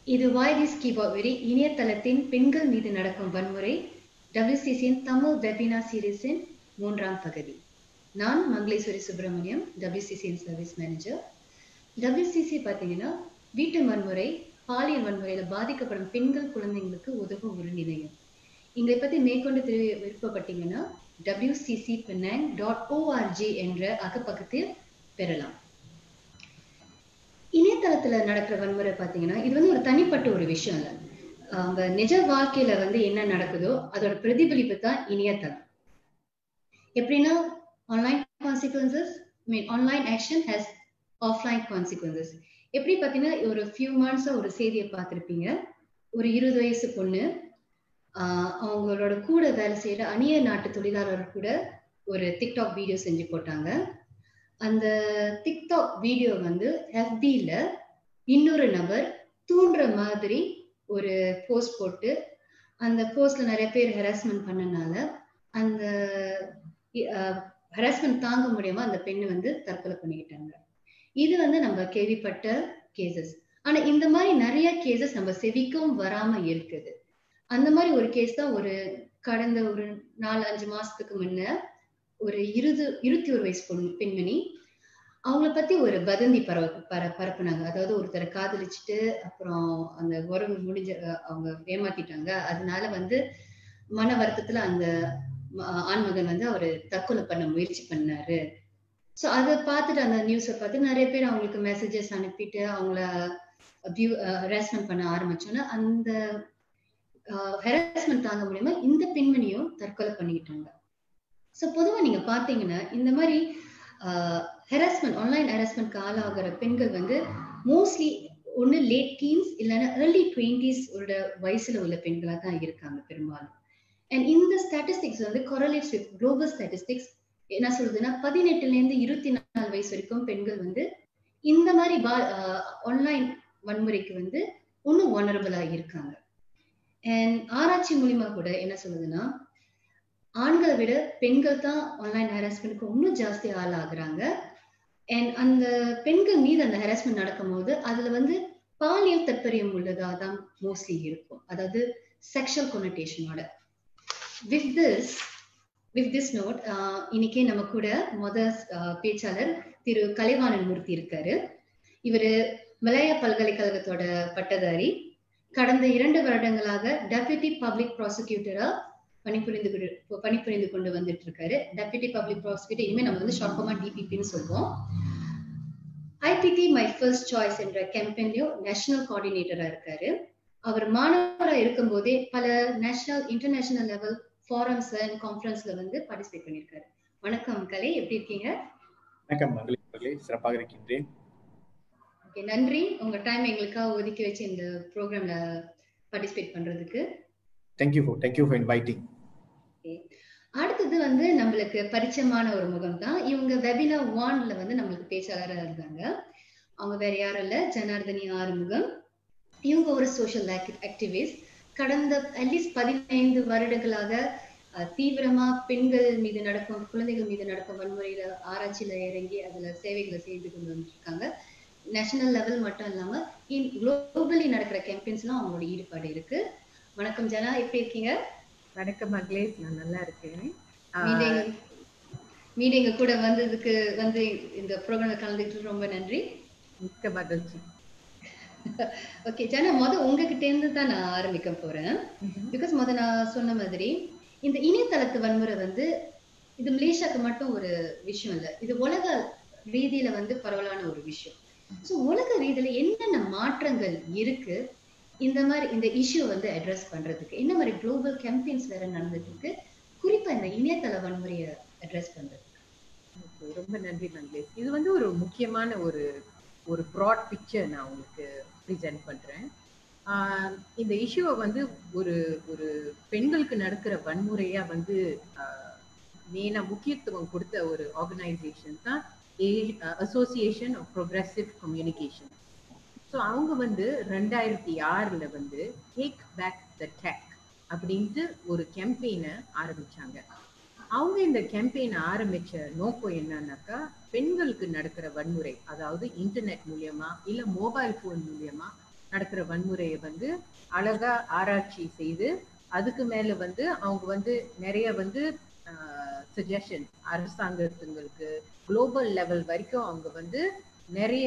இது வாய் this keyboard very இணையதளத்தின் பெண்கள் மீது நடக்கும் வன்முறை டபிள்யூசிசியின் தமிழ் வெபினார் சீரீஸின் மூன்றாம் பகுதி நான் மங்களேஸ்வரி சுப்பிரமணியம் டபிள்யூசிசியின் சர்வீஸ் மேனேஜர் டபிள்யூசிசி பார்த்தீங்கன்னா வீட்டு வன்முறை பாலியல் வன்முறையில் பாதிக்கப்படும் பெண்கள் குழந்தைங்களுக்கு உதவும் ஒரு நிலையம் இதை பற்றி மேற்கொண்டு தெரிய விருப்பப்பட்டீங்கன்னா டபிள்யூசிசி பினாங் டாட் ஓஆர்ஜி என்ற அகப்பக்கத்தில் பெறலாம் இணையதளத்துல நடக்கிற வன்முறை பாத்தீங்கன்னா இது வந்து ஒரு தனிப்பட்ட ஒரு விஷயம் இல்ல அவங்க நிஜ வாழ்க்கையில வந்து என்ன நடக்குதோ அதோட பிரதிபலிப்பு தான் இணையதளம் எப்படின்னா online consequences mean online action has offline consequences எப்படி பார்த்தீங்கன்னா ஒரு ஃபியூ மந்த்ஸா ஒரு செய்தியை பார்த்துருப்பீங்க ஒரு இருபது வயசு பொண்ணு அவங்களோட கூட வேலை செய்யற அந்நிய நாட்டு தொழிலாளர் கூட ஒரு டிக்டாக் வீடியோ செஞ்சு போட்டாங்க அந்த டிக்டாக் வீடியோ வந்து எஃபில இன்னொரு நபர் தூண்டுற மாதிரி ஒரு போஸ்ட் போட்டு அந்த போஸ்ட்ல நிறைய பேர் ஹெராஸ்மெண்ட் பண்ணனால அந்த ஹெராஸ்மெண்ட் தாங்க முடியாம அந்த பெண்ணு வந்து தற்கொலை பண்ணிக்கிட்டாங்க இது வந்து நம்ம கேள்விப்பட்ட கேசஸ் ஆனா இந்த மாதிரி நிறைய கேசஸ் நம்ம செவிக்கும் வராம இருக்குது அந்த மாதிரி ஒரு கேஸ் தான் ஒரு கடந்த ஒரு நாலு அஞ்சு மாசத்துக்கு முன்ன ஒரு இருபது இருபத்தி ஒரு வயசு பொண்ணு பெண்மணி அவங்கள பத்தி ஒரு வதந்தி பரவ பர பரப்புனாங்க அதாவது ஒருத்தரை காதலிச்சுட்டு அப்புறம் அந்த உறவு முடிஞ்ச அவங்க ஏமாத்திட்டாங்க அதனால வந்து மன வருத்தத்துல அந்த ஆண்மகன் வந்து அவரு தற்கொலை பண்ண முயற்சி பண்ணாரு ஸோ அதை பார்த்துட்டு அந்த நியூஸை பார்த்து நிறைய பேர் அவங்களுக்கு மெசேஜஸ் அனுப்பிட்டு அவங்கள வியூ ஹெராஸ்மெண்ட் பண்ண ஆரம்பிச்சோன்னா அந்த ஹெராஸ்மெண்ட் தாங்க முடியாம இந்த பெண்மணியும் தற்கொலை பண்ணிக்கிட்டாங்க ஸோ பொதுவாக நீங்க பார்த்தீங்கன்னா இந்த மாதிரி ஹெராஸ்மெண்ட் ஆன்லைன் ஹெராஸ்மெண்ட்க்கு ஆளாகிற பெண்கள் வந்து மோஸ்ட்லி ஒன்று லேட் டீன்ஸ் இல்லைன்னா ஏர்லி டுவெண்ட்டிஸ் உள்ள வயசுல உள்ள பெண்களாக தான் இருக்காங்க பெரும்பாலும் அண்ட் இந்த ஸ்டாட்டிஸ்டிக்ஸ் வந்து கொரலேட்ஸ் வித் குளோபல் ஸ்டாட்டிஸ்டிக்ஸ் என்ன சொல்றதுன்னா பதினெட்டுல இருந்து இருபத்தி நாலு வயசு வரைக்கும் பெண்கள் வந்து இந்த மாதிரி ஆன்லைன் வன்முறைக்கு வந்து ஒன்றும் ஒனரபிளா இருக்காங்க அண்ட் ஆராய்ச்சி மூலியமா கூட என்ன சொல்லுதுன்னா ஆண்களை விட பெண்கள் தான் ஆன்லைன் ஹராஸ்மெண்ட்க்கு இன்னும் ஜாஸ்தி ஆளாகிறாங்க அண்ட் அந்த பெண்கள் மீது அந்த ஹராஸ்மெண்ட் நடக்கும்போது அதுல வந்து பாலியல் தற்பரியம் உள்ளதா தான் மோஸ்ட்லி இருக்கும் அதாவது செக்ஷுவல் கொனடேஷனோட with this with this note இன்னைக்கு நம்ம கூட முத பேச்சாளர் திரு கலைவாணன் மூர்த்தி இருக்காரு இவரு மலைய பல்கலைக்கழகத்தோட பட்டதாரி கடந்த இரண்டு வருடங்களாக டெபுட்டி பப்ளிக் ப்ராசிக்யூட்டரா பணிபுரிந்து பணிபுரிந்து கொண்டு வந்துட்டு இருக்காரு டெபுட்டி பப்ளிக் ப்ராசிக்யூட்டர் இனிமே நம்ம வந்து ஷார்ட் ஃபார்மா டிபிபின்னு சொல்லுவோம் ஐபிடி மை ஃபர்ஸ்ட் சாய்ஸ் என்ற கேம்பெயின்லயும் நேஷனல் கோஆர்டினேட்டரா இருக்காரு அவர் மாணவராக இருக்கும் போதே பல நேஷனல் இன்டர்நேஷனல் லெவல் ஃபாரம்ஸ்ல அண்ட் கான்ஃபரன்ஸ்ல வந்து பார்ட்டிசிபேட் பண்ணியிருக்காரு வணக்கம் கலை எப்படி இருக்கீங்க வணக்கம் மகளே சிறப்பாக இருக்கின்றேன் ஓகே நன்றி உங்க டைம் எங்களுக்காக ஒதுக்கி வச்சு இந்த ப்ரோக்ராம்ல பார்ட்டிசிபேட் பண்றதுக்கு thank you for thank you for inviting அடுத்தது வந்து நம்மளுக்கு பரிச்சயமான ஒரு முகம் தான் இவங்க வெபினா ஒன்ல வந்து நம்மளுக்கு பேச்சாளராக இருந்தாங்க அவங்க வேற யாரும் இல்ல ஜனார்தனி ஆறுமுகம் இவங்க ஒரு சோஷியல் ஆக்டிவிஸ்ட் கடந்த அட்லீஸ்ட் பதினைந்து வருடங்களாக தீவிரமா பெண்கள் மீது நடக்கும் குழந்தைகள் மீது நடக்கும் வன்முறையில ஆராய்ச்சியில இறங்கி அதுல சேவைகளை செய்து கொண்டு வந்துருக்காங்க நேஷனல் லெவல் மட்டும் இல்லாம குளோபலி நடக்கிற கேம்பெயின்ஸ்லாம் அவங்களோட ஈடுபாடு இருக்கு வணக்கம் ஜனா எப்படி இருக்கீங்க வணக்கம் மகளேஷ் நான் நல்லா இருக்கேன் மீடியங்க கூட வந்ததுக்கு வந்து இந்த ப்ரோக்ராம்ல கலந்துக்கிட்டு ரொம்ப நன்றி மிக்க மகிழ்ச்சி ஓகே ஜனா முத உங்ககிட்ட இருந்து தான் நான் ஆரம்பிக்க போறேன் பிகாஸ் முத நான் சொன்ன மாதிரி இந்த இணையதளத்து வன்முறை வந்து இது மலேசியாக்கு மட்டும் ஒரு விஷயம் இல்லை இது உலக ரீதியில வந்து பரவலான ஒரு விஷயம் ஸோ உலக ரீதியில என்னென்ன மாற்றங்கள் இருக்கு இந்த மாதிரி இந்த இஷ்யூ வந்து அட்ரஸ் பண்றதுக்கு என்ன மாதிரி குளோபல் கேம்பெயின்ஸ் வேற நடந்துட்டு இருக்கு குறிப்பா இந்த இணையதள வன்முறையை அட்ரஸ் பண்றதுக்கு ரொம்ப நன்றி மங்களேஷ் இது வந்து ஒரு முக்கியமான ஒரு ஒரு ப்ராட் பிக்சர் நான் உங்களுக்கு ப்ரெசென்ட் பண்றேன் இந்த இஷ்யூவை வந்து ஒரு ஒரு பெண்களுக்கு நடக்கிற வன்முறையா வந்து மெயினா முக்கியத்துவம் கொடுத்த ஒரு ஆர்கனைசேஷன் தான் association of progressive communication so அவங்க வந்து ரெண்டாயிரத்தி ஆறில் வந்து டேக் பேக் த டெக் அப்படின்ட்டு ஒரு கேம்பெயினை ஆரம்பிச்சாங்க அவங்க இந்த கேம்பெயினை ஆரம்பிச்ச நோக்கம் என்னன்னாக்கா பெண்களுக்கு நடக்கிற வன்முறை அதாவது இன்டர்நெட் மூலியமா இல்ல மொபைல் போன் மூலியமா நடக்கிற வன்முறையை வந்து அழகா ஆராய்ச்சி செய்து அதுக்கு மேல வந்து அவங்க வந்து நிறைய வந்து சஜஷன் அரசாங்கத்துங்களுக்கு குளோபல் லெவல் வரைக்கும் அவங்க வந்து நிறைய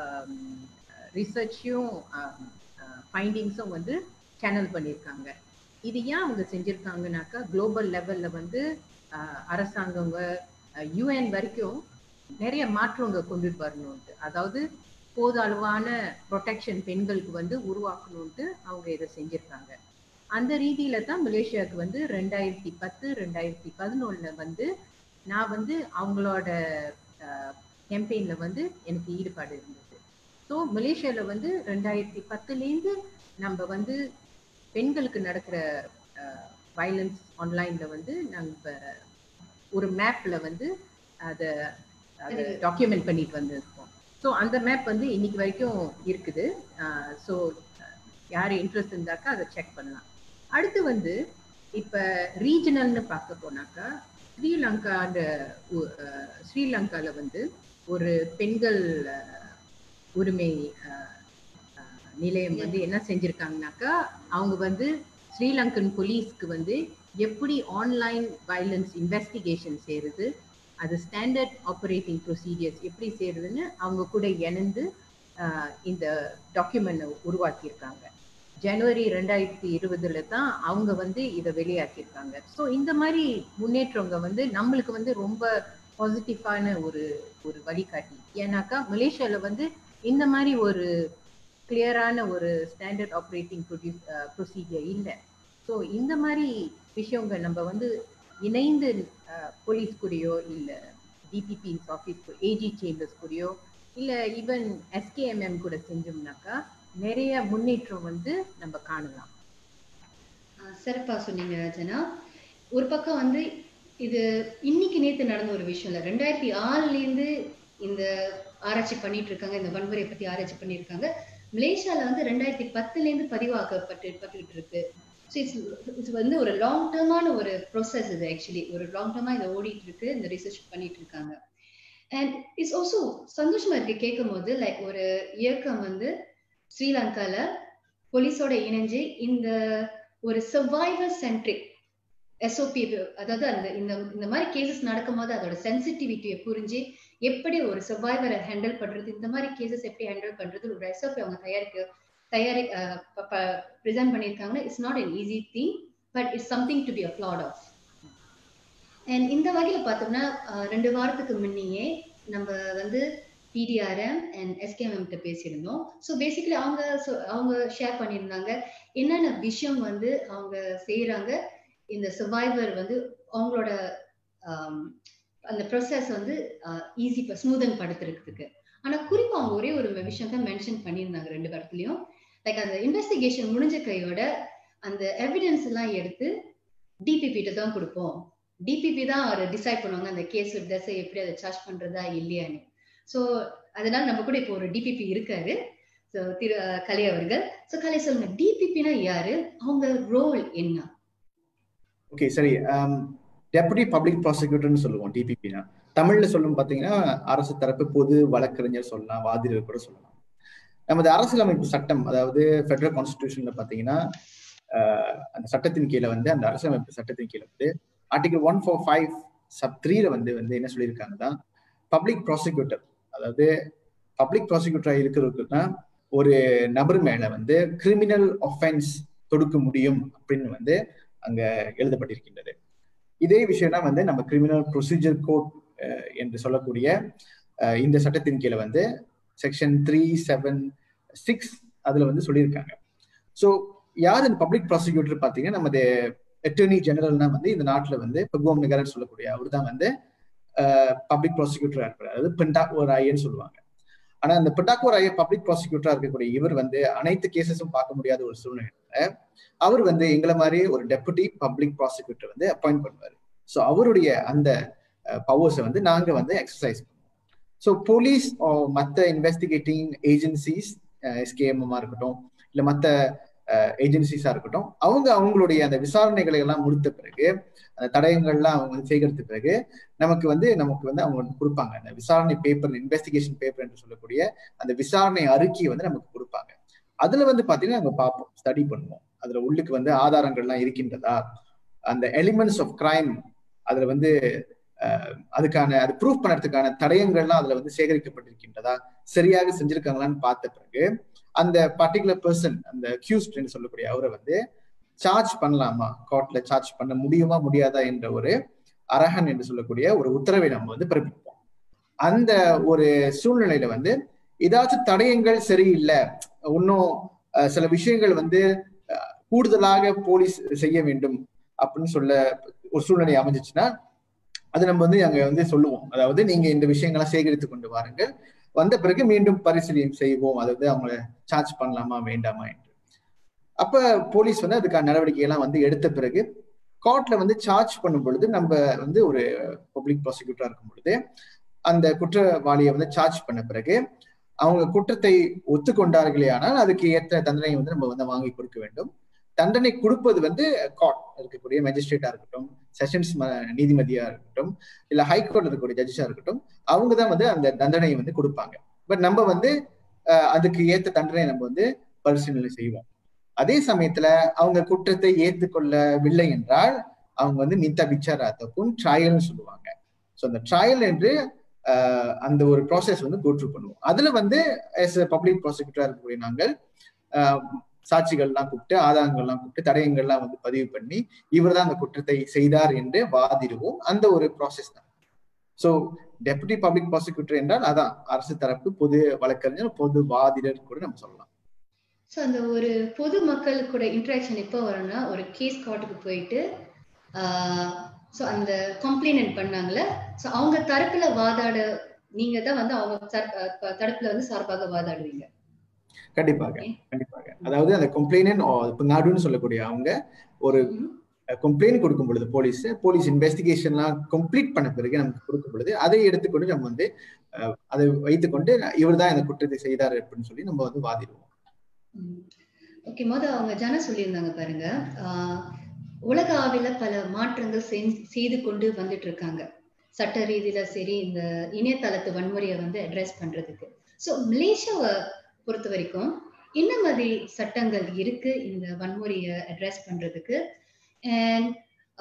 ரிசர்ச்சையும் ஃபைண்டிங்ஸும் வந்து சேனல் பண்ணியிருக்காங்க இது ஏன் அவங்க செஞ்சிருக்காங்கனாக்கா குளோபல் லெவல்ல வந்து அரசாங்கங்க யூஎன் வரைக்கும் நிறைய மாற்றங்க கொண்டுட்டு வரணும்ட்டு அதாவது போத அளவான ப்ரொடெக்ஷன் பெண்களுக்கு வந்து உருவாக்கணும்ட்டு அவங்க இதை செஞ்சிருக்காங்க அந்த ரீதியில தான் மலேசியாவுக்கு வந்து ரெண்டாயிரத்தி பத்து ரெண்டாயிரத்தி பதினொன்னுல வந்து நான் வந்து அவங்களோட கேம்பெயின்ல வந்து எனக்கு ஈடுபாடு இருந்தது ஸோ மலேசியால வந்து ரெண்டாயிரத்தி பத்துலேருந்து நம்ம வந்து பெண்களுக்கு நடக்கிற வயலன்ஸ் ஆன்லைன்ல வந்து நம்ம ஒரு மேப்ல வந்து அதை அதை டாக்குமெண்ட் பண்ணிட்டு வந்திருக்கோம் ஸோ அந்த மேப் வந்து இன்னைக்கு வரைக்கும் இருக்குது ஸோ யார் இன்ட்ரெஸ்ட் இருந்தாக்கா அதை செக் பண்ணலாம் அடுத்து வந்து இப்போ ரீஜனல்னு பார்க்க போனாக்கா ஸ்ரீலங்கான்ற ஸ்ரீலங்காவில் வந்து ஒரு பெண்கள் உரிமை நிலையம் வந்து என்ன செஞ்சிருக்காங்கனாக்கா அவங்க வந்து ஸ்ரீலங்கன் போலீஸ்க்கு வந்து எப்படி ஆன்லைன் வயலன்ஸ் இன்வெஸ்டிகேஷன் செய்யறது அது ஸ்டாண்டர்ட் ஆப்ரேட்டிங் ப்ரொசீஜர்ஸ் எப்படி செய்யறதுன்னு அவங்க கூட இணைந்து இந்த டாக்குமெண்ட் உருவாக்கியிருக்காங்க ஜனவரி ரெண்டாயிரத்தி இருபதுல தான் அவங்க வந்து இதை வெளியாக்கியிருக்காங்க ஸோ இந்த மாதிரி முன்னேற்றங்க வந்து நம்மளுக்கு வந்து ரொம்ப பாசிட்டிவான ஒரு ஒரு வழிகாட்டி ஏன்னாக்கா மலேசியாவில் வந்து இந்த மாதிரி ஒரு கிளியரான ஒரு ஸ்டாண்டர்ட் ஆப்ரேட்டிங் ப்ரொடியூஸ் ப்ரொசீஜர் இல்லை ஸோ இந்த மாதிரி விஷயங்க நம்ம வந்து இணைந்து போலீஸ் கூடயோ இல்லை டிபிபிஸ் ஆஃபீஸ் ஏஜி சேம்பர்ஸ் கூடயோ இல்லை ஈவன் எஸ்கேஎம்எம் கூட செஞ்சோம்னாக்கா நிறைய முன்னேற்றம் வந்து நம்ம காணலாம் சிறப்பா சொன்னீங்க ரஜனா ஒரு பக்கம் வந்து இது இன்னைக்கு நேத்து நடந்த ஒரு விஷயம் இல்லை ரெண்டாயிரத்தி ஆறுல இருந்து இந்த ஆராய்ச்சி பண்ணிட்டு இருக்காங்க இந்த வன்முறையை பத்தி ஆராய்ச்சி பண்ணியிருக்காங்க மலேசியால வந்து ரெண்டாயிரத்தி பத்துல இருந்து பதிவாக்கப்பட்டு பட்டுக்கிட்டு இருக்கு ஸோ இட்ஸ் இட்ஸ் வந்து ஒரு லாங் டேர்மான ஒரு ப்ரொசஸ் இது ஆக்சுவலி ஒரு லாங் டேர்மா இதை ஓடிட்டு இருக்கு இந்த ரிசர்ச் பண்ணிட்டு இருக்காங்க அண்ட் இட்ஸ் ஆல்சோ சந்தோஷமா இருக்கு கேட்கும் போது லைக் ஒரு இயக்கம் வந்து ஸ்ரீலங்கால போலீஸோட இணைஞ்சு இந்த ஒரு சர்வைவர் சென்ட்ரிக் எஸ்ஓபி அதாவது அந்த இந்த இந்த மாதிரி கேசஸ் நடக்கும்போது அதோட சென்சிட்டிவிட்டியை புரிஞ்சு எப்படி ஒரு சர்வைவரை ஹேண்டில் பண்றது இந்த மாதிரி கேசஸ் எப்படி ஹேண்டில் பண்றது ஒரு எஸ்ஓபி அவங்க தயாரிக்க தயாரி ப்ரெசென்ட் பண்ணியிருக்காங்கன்னா it's not an easy thing but it's something to be applauded of and இந்த வகையில பார்த்தோம்னா ரெண்டு வாரத்துக்கு முன்னையே நம்ம வந்து பிடிஆர்எம் அண்ட் எஸ்கேஎம் கிட்ட பேசியிருந்தோம் ஸோ பேசிக்கலி அவங்க அவங்க ஷேர் பண்ணியிருந்தாங்க என்னென்ன விஷயம் வந்து அவங்க செய்யறாங்க இந்த சர்வைவர் வந்து அவங்களோட அந்த ப்ரொசஸ் வந்து ஈஸி ஸ்மூதன் படுத்துறதுக்கு ஆனா குறிப்பா அவங்க ஒரே ஒரு விஷயம் தான் மென்ஷன் பண்ணியிருந்தாங்க ரெண்டு இடத்துலயும் லைக் அந்த இன்வெஸ்டிகேஷன் முடிஞ்ச கையோட அந்த எவிடன்ஸ் எல்லாம் எடுத்து டிபிபிட்ட தான் கொடுப்போம் டிபிபி தான் அவர் டிசைட் பண்ணுவாங்க அந்த கேஸ் தசை எப்படி அதை சார்ஜ் பண்றதா இல்லையான்னு ஸோ அதனால நம்ம கூட இப்போ ஒரு டிபிபி இருக்காரு ஸோ திரு கலை அவர்கள் ஸோ கலை சொல்லுங்க டிபிபினா யாரு அவங்க ரோல் என்ன ஓகே சரி டெபுட்டி பப்ளிக் ப்ராசிக்யூட்டர்னு சொல்லுவோம் டிபிபினா தமிழ்ல சொல்லும் பாத்தீங்கன்னா அரசு தரப்பு பொது வழக்கறிஞர் சொல்லலாம் வாதிடர் கூட சொல்லலாம் நமது அரசியலமைப்பு சட்டம் அதாவது ஃபெடரல் கான்ஸ்டிடியூஷன்ல பாத்தீங்கன்னா அந்த சட்டத்தின் கீழே வந்து அந்த அரசியலமைப்பு சட்டத்தின் கீழே வந்து article one four five sub த்ரீல வந்து வந்து என்ன சொல்லியிருக்காங்கன்னா பப்ளிக் ப்ராசிக்யூட்டர் அதாவது பப்ளிக் ப்ராசிக்யூட்டரா இருக்கிறதுக்குன்னா ஒரு நபர் மேல வந்து கிரிமினல் ஒஃபென்ஸ் தொடுக்க முடியும் அப்படின்னு வந்து அங்க எழுதப்பட்டிருக்கின்றது இதே விஷயம் தான் வந்து நம்ம கிரிமினல் ப்ரொசீஜர் கோட் என்று சொல்லக்கூடிய இந்த சட்டத்தின் கீழே வந்து செக்ஷன் த்ரீ செவன் சிக்ஸ் அதுல வந்து சொல்லியிருக்காங்க ஸோ யார் இந்த பப்ளிக் ப்ராசிக்யூட்டர் பார்த்தீங்கன்னா நமது அட்டர்னி ஜெனரல்னா வந்து இந்த நாட்டில் வந்து பெகுவம் நிகரன் சொல்லக்கூடிய அவர் தான் வந்து பப்ளிக் ப்ராசிக்யூட்டரா இருக்கிறார் அதாவது பெண்டாக்கோ ராயன்னு சொல்லுவாங்க ஆனா அந்த பெண்டாக்கோ ராய பப்ளிக் ப்ராசிக்யூட்டரா இருக்கக்கூடிய இவர் வந்து அனைத்து கேசஸும் பார்க்க முடியாத ஒரு சூழ்நிலையில அவர் வந்து எங்களை மாதிரி ஒரு டெபுட்டி பப்ளிக் ப்ராசிக்யூட்டர் வந்து அப்பாயிண்ட் பண்ணுவார் ஸோ அவருடைய அந்த பவர்ஸை வந்து நாங்க வந்து எக்ஸசைஸ் பண்ணுவோம் ஸோ போலீஸ் மற்ற இன்வெஸ்டிகேட்டிங் ஏஜென்சிஸ் எஸ்கேஎம்மா இருக்கட்டும் இல்லை மற்ற ஏஜென்சிஸா இருக்கட்டும் அவங்க அவங்களுடைய அந்த விசாரணைகளை எல்லாம் முடித்த பிறகு அந்த தடயங்கள்லாம் அவங்க வந்து சேகரித்த பிறகு நமக்கு வந்து நமக்கு வந்து அவங்க வந்து கொடுப்பாங்க அந்த விசாரணை பேப்பர் இன்வெஸ்டிகேஷன் பேப்பர் என்று சொல்லக்கூடிய அந்த விசாரணை அறிக்கையை வந்து நமக்கு கொடுப்பாங்க அதுல வந்து பாத்தீங்கன்னா நம்ம பார்ப்போம் ஸ்டடி பண்ணுவோம் அதுல உள்ளுக்கு வந்து ஆதாரங்கள்லாம் இருக்கின்றதா அந்த எலிமெண்ட்ஸ் ஆஃப் கிரைம் அதுல வந்து அதுக்கான அது ப்ரூஃப் பண்ணுறதுக்கான தடயங்கள்லாம் அதுல வந்து சேகரிக்கப்பட்டிருக்கின்றதா சரியாக செஞ்சிருக்காங்களான்னு பார்த்த பிறகு அந்த பர்டிகுலர் பர்சன் அந்த கியூஸ்ட்னு சொல்லக்கூடிய அவரை வந்து சார்ஜ் பண்ணலாமா கோர்ட்ல சார்ஜ் பண்ண முடியுமா முடியாதா என்ற ஒரு அரகன் என்று சொல்லக்கூடிய ஒரு உத்தரவை நம்ம வந்து பிறப்பிப்போம் அந்த ஒரு சூழ்நிலையில வந்து ஏதாச்சும் தடயங்கள் சரியில்லை இன்னும் சில விஷயங்கள் வந்து கூடுதலாக போலீஸ் செய்ய வேண்டும் அப்படின்னு சொல்ல ஒரு சூழ்நிலை அமைஞ்சிச்சுன்னா அது நம்ம வந்து அங்க வந்து சொல்லுவோம் அதாவது நீங்க இந்த விஷயங்கள்லாம் சேகரித்து கொண்டு வாருங்கள் வந்த பிறகு மீண்டும் பரிசீலனை செய்வோம் அதாவது அவங்கள சார்ஜ் பண்ணலாமா வேண்டாமா என்று அப்ப போலீஸ் வந்து அதுக்கான நடவடிக்கை எல்லாம் வந்து எடுத்த பிறகு கோர்ட்ல வந்து சார்ஜ் பண்ணும் பொழுது நம்ம வந்து ஒரு பப்ளிக் ப்ராசிக்யூட்டரா இருக்கும் பொழுது அந்த குற்றவாளியை வந்து சார்ஜ் பண்ண பிறகு அவங்க குற்றத்தை ஒத்துக்கொண்டார்களே ஆனால் அதுக்கு ஏற்ற தண்டனை வந்து நம்ம வந்து வாங்கி கொடுக்க வேண்டும் தண்டனை கொடுப்பது வந்து கோர்ட் இருக்கக்கூடிய மேஜிஸ்ட்ரேட்டா இருக்கட்டும் செஷன்ஸ் நீதிமதியா இருக்கட்டும் இல்ல ஹைகோர்ட் இருக்கக்கூடிய ஜட்ஜஸா இருக்கட்டும் அவங்க தான் வந்து அந்த தண்டனையை வந்து கொடுப்பாங்க பட் நம்ம வந்து அதுக்கு ஏற்ற தண்டனை நம்ம வந்து பரிசீலனை செய்வோம் அதே சமயத்துல அவங்க குற்றத்தை ஏற்றுக்கொள்ளவில்லை என்றால் அவங்க வந்து நித்த விசாராத்தக்கும் ட்ரையல்னு சொல்லுவாங்க ஸோ அந்த ட்ரையல் என்று அந்த ஒரு ப்ராசஸ் வந்து கோட்ரு பண்ணுவோம் அதுல வந்து எஸ் பப்ளிக் ப்ராசிக்யூட்டரா இருக்கக்கூடிய நாங்கள் சாட்சிகள்லாம் கூப்பிட்டு ஆதாரங்கள்லாம் கூப்பிட்டு தடயங்கள்லாம் வந்து பதிவு பண்ணி இவர் தான் அந்த குற்றத்தை செய்தார் என்று வாதிடுவோம் அந்த ஒரு ப்ராசஸ் தான் ஸோ டெபுட்டி பப்ளிக் ப்ராசிக்யூட்டர் என்றால் அதான் அரசு தரப்பு பொது வழக்கறிஞர் பொது வாதிடர் கூட நம்ம சொல்லலாம் ஸோ அந்த ஒரு பொது மக்கள் கூட இன்ட்ராக்ஷன் எப்போ வரும்னா ஒரு கேஸ் கோர்ட்டுக்கு போயிட்டு ஸோ அந்த கம்ப்ளைண்ட் பண்ணாங்கல்ல ஸோ அவங்க தரப்புல வாதாட நீங்க தான் வந்து அவங்க தரப்புல வந்து சார்பாக வாதாடுவீங்க கண்டிப்பாக கண்டிப்பாக அதாவது அந்த கம்ப்ளைண்ட் இப்போ நாடுன்னு சொல்லக்கூடிய அவங்க ஒரு கம்ப்ளைண்ட் கொடுக்கும் பொழுது போலீஸ் போலீஸ் இன்வெஸ்டிகேஷன்லாம் கம்ப்ளீட் பண்ண பிறகு நமக்கு கொடுக்கும் பொழுது அதை எடுத்துக்கொண்டு நம்ம வந்து அதை வைத்துக்கொண்டு இவர் தான் இந்த குற்றத்தை செய்தார் அப்படின்னு சொல்லி நம்ம வந்து வாதிடுவோம் ஓகே மொத அவங்க ஜன சொல்லியிருந்தாங்க பாருங்க உலக ஆவில பல மாற்றங்கள் செய்து கொண்டு வந்துட்டு இருக்காங்க சட்ட ரீதியில சரி இந்த இணையதளத்து வன்முறையை வந்து அட்ரஸ் பண்றதுக்கு ஸோ மலேசியாவை பொறுத்த வரைக்கும் என்ன மாதிரி சட்டங்கள் இருக்கு இந்த வன்முறையை அட்ரஸ் பண்றதுக்கு அண்ட்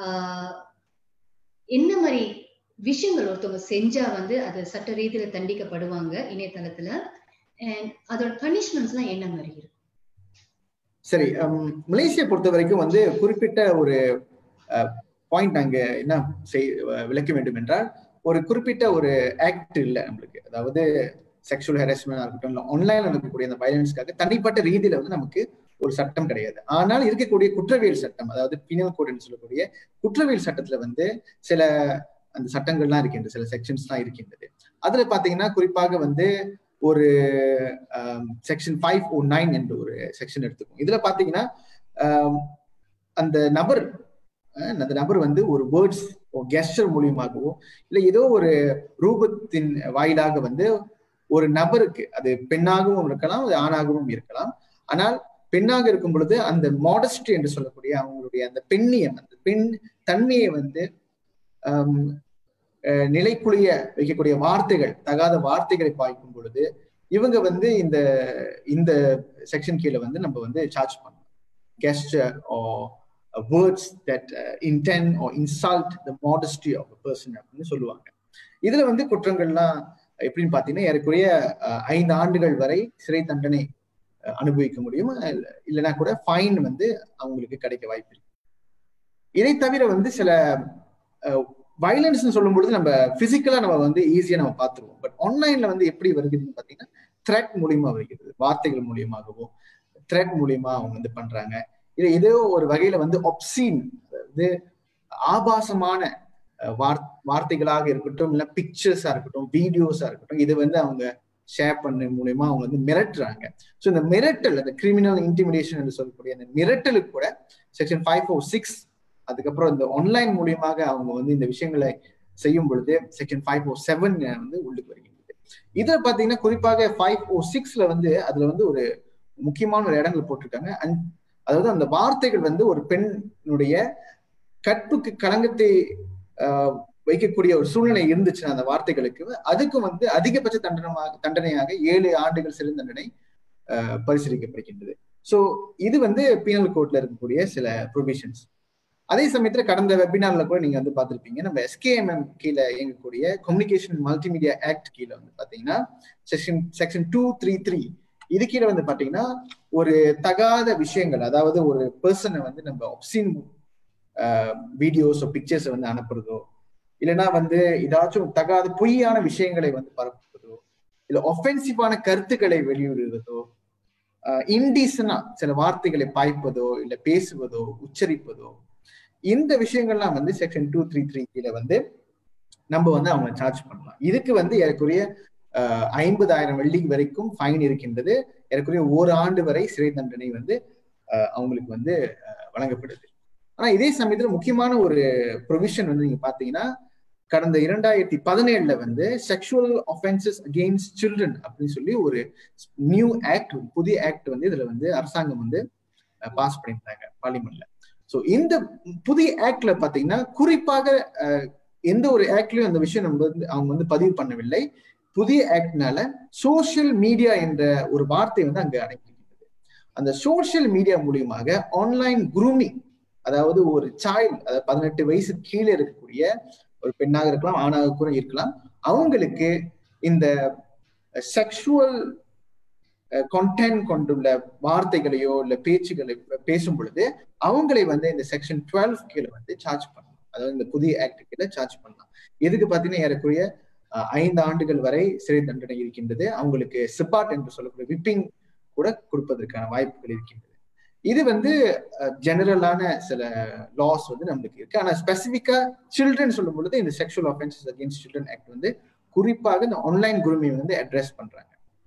என்ன மாதிரி விஷயங்கள் ஒருத்தவங்க செஞ்சா வந்து அது சட்ட ரீதியில தண்டிக்கப்படுவாங்க இணையதளத்துல அண்ட் அதோட பனிஷ்மெண்ட்ஸ் எல்லாம் என்ன மாதிரி இருக்கு சரி மலேசியா பொறுத்த வரைக்கும் வந்து குறிப்பிட்ட ஒரு பாயிண்ட் அங்க என்ன செய் விளக்க வேண்டும் என்றால் ஒரு குறிப்பிட்ட ஒரு ஆக்ட் இல்லை நம்மளுக்கு அதாவது செக்ஷுவல் ஹெராஸ்மெண்ட் இருக்கட்டும் இல்லை ஆன்லைன்ல இருக்கக்கூடிய அந்த வயலன்ஸ்க்காக தனிப்பட்ட ரீதியில வந்து நமக்கு ஒரு சட்டம் கிடையாது ஆனால் இருக்கக்கூடிய குற்றவியல் சட்டம் அதாவது பினல் கோடுன்னு சொல்லக்கூடிய குற்றவியல் சட்டத்துல வந்து சில அந்த சட்டங்கள்லாம் இருக்கின்றது சில செக்ஷன்ஸ்லாம் இருக்கின்றது அதுல பாத்தீங்கன்னா குறிப்பாக வந்து ஒரு செக்ஷன் ஃபைவ் ஓ நைன் என்ற ஒரு செக்ஷன் எடுத்துக்கும் இதுல பாத்தீங்கன்னா அந்த நபர் அந்த நபர் வந்து ஒரு வேர்ட்ஸ் கெஸ்டர் மூலியமாகவோ இல்லை ஏதோ ஒரு ரூபத்தின் வாயிலாக வந்து ஒரு நபருக்கு அது பெண்ணாகவும் இருக்கலாம் அது ஆணாகவும் இருக்கலாம் ஆனால் பெண்ணாக இருக்கும் பொழுது அந்த மாடஸ்டி என்று சொல்லக்கூடிய அவங்களுடைய அந்த பெண்ணியம் அந்த பெண் தன்மையை வந்து நிலைக்குழிய வைக்கக்கூடிய வார்த்தைகள் தகாத வார்த்தைகளை பாய்க்கும் பொழுது இவங்க வந்து இந்த இந்த செக்ஷன் கீழே வந்து நம்ம வந்து சார்ஜ் பண்ணலாம் gesture words that intend or insult the modesty of person அப்படின்னு சொல்லுவாங்க இதுல வந்து குற்றங்கள்லாம் எப்படின்னு பாத்தீங்கன்னா ஏறக்குறைய ஐந்து ஆண்டுகள் வரை சிறை தண்டனை அனுபவிக்க முடியும் இல்லைன்னா கூட ஃபைன் வந்து அவங்களுக்கு கிடைக்க வாய்ப்பு இருக்கு இதை தவிர வந்து சில வயலன்ஸ் சொல்லும் பொழுது நம்ம பிசிக்கலா நம்ம வந்து ஈஸியா நம்ம பார்த்துருவோம் பட் ஆன்லைன்ல வந்து எப்படி வருகிறதுன்னு பாத்தீங்கன்னா த்ரெட் மூலியமா வருகிறது வார்த்தைகள் மூலியமாகவோ த்ரெட் மூலியமா அவங்க வந்து பண்றாங்க இது ஏதோ ஒரு வகையில வந்து ஒப்சீன் அதாவது ஆபாசமான வார் வார்த்தைகளாக இருக்கட்டும் இல்ல பிக்சர்ஸா இருக்கட்டும் வீடியோஸா இருக்கட்டும் இது வந்து அவங்க ஷேர் பண்ண மூலியமா அவங்க வந்து மிரட்டுறாங்க ஸோ இந்த மிரட்டல் அந்த கிரிமினல் இன்டிமிடேஷன் என்று சொல்லக்கூடிய அந்த மிரட்டலுக்கு கூட செக்ஷன் ஃபைவ் ஃபோர் சிக்ஸ் அதுக்கப்புறம் இந்த ஆன்லைன் மூலியமாக அவங்க வந்து இந்த விஷயங்களை செய்யும் பொழுது செக்ஷன் ஃபைவ் ஓ செவன் வந்து உள்ளுக்கு வருகின்றது இதுல பாத்தீங்கன்னா குறிப்பாக ஃபைவ் ஓ சிக்ஸ்ல வந்து அதுல வந்து ஒரு முக்கியமான ஒரு இடங்கள் போட்டிருக்காங்க அதாவது அந்த வார்த்தைகள் வந்து ஒரு பெண்ணுடைய கற்புக்கு களங்கத்தை வைக்கக்கூடிய ஒரு சூழ்நிலை இருந்துச்சுன்னா அந்த வார்த்தைகளுக்கு அதுக்கு வந்து அதிகபட்ச தண்டனமாக தண்டனையாக ஏழு ஆண்டுகள் சிறை தண்டனை பரிசீலிக்கப்படுகின்றது ஸோ இது வந்து பீனல் கோட்ல இருக்கக்கூடிய சில ப்ரொவிஷன்ஸ் அதே சமயத்துல கடந்த வெபினார்ல கூட நீங்க வந்து பார்த்திருப்பீங்க நம்ம எஸ்கேஎம்எம் கீழே இயங்கக்கூடிய கம்யூனிகேஷன் மல்டிமீடியா ஆக்ட் கீழே வந்து பாத்தீங்கன்னா section section two three three இது கீழே வந்து பாத்தீங்கன்னா ஒரு தகாத விஷயங்கள் அதாவது ஒரு பர்சனை வந்து நம்ம ஒப்சின் வீடியோஸ் பிக்சர்ஸ் வந்து அனுப்புறதோ இல்லைன்னா வந்து ஏதாச்சும் தகாத பொய்யான விஷயங்களை வந்து பரப்புவதோ இல்ல ஒஃபென்சிவான கருத்துக்களை வெளியிடுவதோ இன்டீசனா சில வார்த்தைகளை பாய்ப்பதோ இல்ல பேசுவதோ உச்சரிப்பதோ இந்த விஷயங்கள்லாம் வந்து செக்ஷன் டூ த்ரீ த்ரீ கீழே வந்து நம்ம வந்து அவங்க சார்ஜ் பண்ணலாம் இதுக்கு வந்து ஏறக்குறைய ஐம்பதாயிரம் வெள்ளி வரைக்கும் ஃபைன் இருக்கின்றது ஏறக்குறைய ஒரு ஆண்டு வரை சிறை தண்டனை வந்து அவங்களுக்கு வந்து வழங்கப்படுது ஆனா இதே சமயத்துல முக்கியமான ஒரு ப்ரொவிஷன் வந்து நீங்க பாத்தீங்கன்னா கடந்த இரண்டாயிரத்தி பதினேழுல வந்து செக்ஷுவல் ஒஃபென்சஸ் அகெயின்ஸ்ட் சில்ட்ரன் அப்படின்னு சொல்லி ஒரு நியூ ஆக்ட் புதிய ஆக்ட் வந்து இதுல வந்து அரசாங்கம் வந்து பாஸ் பண்ணியிருந்தாங்க பார்லிமெண்ட்ல ஸோ இந்த புதிய ஆக்ட்ல பாத்தீங்கன்னா குறிப்பாக எந்த ஒரு ஆக்ட்லயும் அந்த விஷயம் நம்ம வந்து அவங்க வந்து பதிவு பண்ணவில்லை புதிய ஆக்ட்னால சோசியல் மீடியா என்ற ஒரு வார்த்தை வந்து அங்க அடங்கியிருக்கிறது அந்த சோசியல் மீடியா மூலியமாக ஆன்லைன் குரூமிங் அதாவது ஒரு சைல்டு அதாவது பதினெட்டு வயசு கீழே இருக்கக்கூடிய ஒரு பெண்ணாக இருக்கலாம் ஆணாக கூட இருக்கலாம் அவங்களுக்கு இந்த செக்ஷுவல் கண்டென்ட் கொண்டுள்ள வார்த்தைகளையோ இல்ல பேச்சுகளை பேசும் பொழுது அவங்களை வந்து இந்த செக்ஷன் டுவெல் கீழே வந்து சார்ஜ் பண்ணலாம் அதாவது இந்த புதிய ஆக்ட் கீழே சார்ஜ் பண்ணலாம் எதுக்கு பாத்தீங்கன்னா ஏறக்குறைய ஐந்து ஆண்டுகள் வரை சிறை தண்டனை இருக்கின்றது அவங்களுக்கு சிப்பாட் என்று சொல்லக்கூடிய விப்பிங் கூட கொடுப்பதற்கான வாய்ப்புகள் இருக்கின்றது இது வந்து ஜெனரலான சில லாஸ் வந்து நம்மளுக்கு இருக்கு ஆனா ஸ்பெசிபிக்கா சில்ட்ரன் சொல்லும் பொழுது இந்த sexual offences against children act வந்து குறிப்பாக இந்த ஆன்லைன் குருமி வந்து அட்ரஸ் பண்றாங்க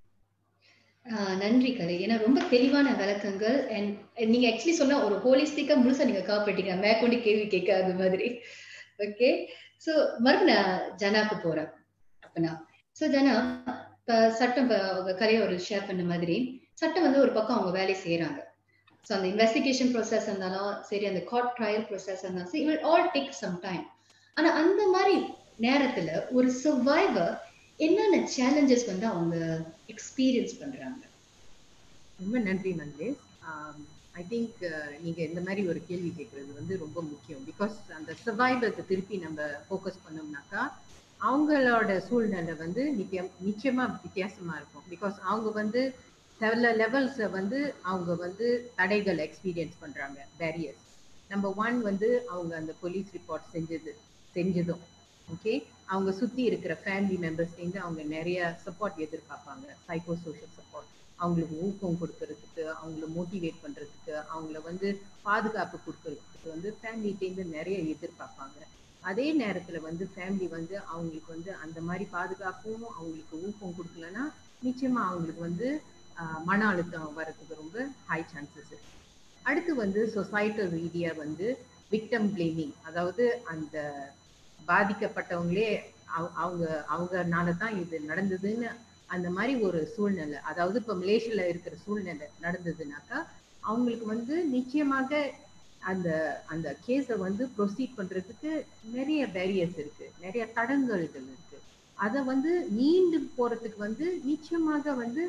நன்றி கலை ஏன்னா ரொம்ப தெளிவான விளக்கங்கள் அண்ட் நீங்க ஆக்சுவலி சொன்னா ஒரு ஹோலிஸ்டிக்கா முழுசா நீங்க காப்பிட்டீங்க மேற்கொண்டு கேள்வி கேட்காத மாதிரி ஓகே சோ மறுபடியும் நான் ஜனாக்கு போறேன் அப்பனா சோ ஜனா இப்ப சட்டம் இப்ப கலையை ஒரு ஷேர் பண்ண மாதிரி சட்டம் வந்து ஒரு பக்கம் அவங்க வேலை செய்யறாங்க ஸோ அந்த இன்வெஸ்டிகேஷன் ப்ரோசஸ் இருந்தாலும் சரி அந்த கார்ட் ட்ரையல் ப்ரோசஸ் இருந்தாலும் சரி it all take some time ஆனா அந்த மாதிரி நேரத்துல ஒரு சர்வைவர் என்னென்ன சேலஞ்சஸ் வந்து அவங்க எக்ஸ்பீரியன்ஸ் பண்றாங்க ரொம்ப நன்றி மந்தேஷ் ஐ திங்க் நீங்க இந்த மாதிரி ஒரு கேள்வி கேட்கறது வந்து ரொம்ப முக்கியம் பிகாஸ் அந்த சர்வைவருக்கு திருப்பி நம்ம ஃபோக்கஸ் பண்ணோம்னாக்கா அவங்களோட சூழ்நிலை வந்து நித்தியம் நிச்சயமா வித்தியாசமா இருக்கும் பிகாஸ் அவங்க வந்து சில லெவல்ஸை வந்து அவங்க வந்து தடைகள் எக்ஸ்பீரியன்ஸ் பண்றாங்க பேரியர்ஸ் நம்பர் ஒன் வந்து அவங்க அந்த போலீஸ் ரிப்போர்ட் செஞ்சது செஞ்சதும் ஓகே அவங்க சுத்தி இருக்கிற ஃபேமிலி மெம்பர்ஸ்லேருந்து அவங்க நிறைய சப்போர்ட் எதிர்பார்ப்பாங்க சைக்கோ சோஷியல் சப்போர்ட் அவங்களுக்கு ஊக்கம் கொடுக்கறதுக்கு அவங்கள மோட்டிவேட் பண்றதுக்கு அவங்கள வந்து பாதுகாப்பு கொடுக்கறதுக்கு வந்து ஃபேமிலிட்டேருந்து நிறைய எதிர்பார்ப்பாங்க அதே நேரத்துல வந்து ஃபேமிலி வந்து அவங்களுக்கு வந்து அந்த மாதிரி பாதுகாப்பும் அவங்களுக்கு ஊக்கம் கொடுக்கலன்னா நிச்சயமா அவங்களுக்கு வந்து மன அழுத்தம் வர்றதுக்கு ரொம்ப ஹை சான்சஸ் இருக்கு அடுத்து வந்து சொசைட்டல் ரீதியா வந்து விக்டம் பிளேமிங் அதாவது அந்த பாதிக்கப்பட்டவங்களே அவங்க அவங்கனால தான் இது நடந்ததுன்னு அந்த மாதிரி ஒரு சூழ்நிலை அதாவது இப்போ மலேசியால இருக்கிற சூழ்நிலை நடந்ததுனாக்கா அவங்களுக்கு வந்து நிச்சயமாக அந்த அந்த கேஸை வந்து ப்ரொசீட் பண்றதுக்கு நிறைய பேரியர்ஸ் இருக்கு நிறைய தடங்கல்கள் இருக்கு அதை வந்து நீண்டு போறதுக்கு வந்து நிச்சயமாக வந்து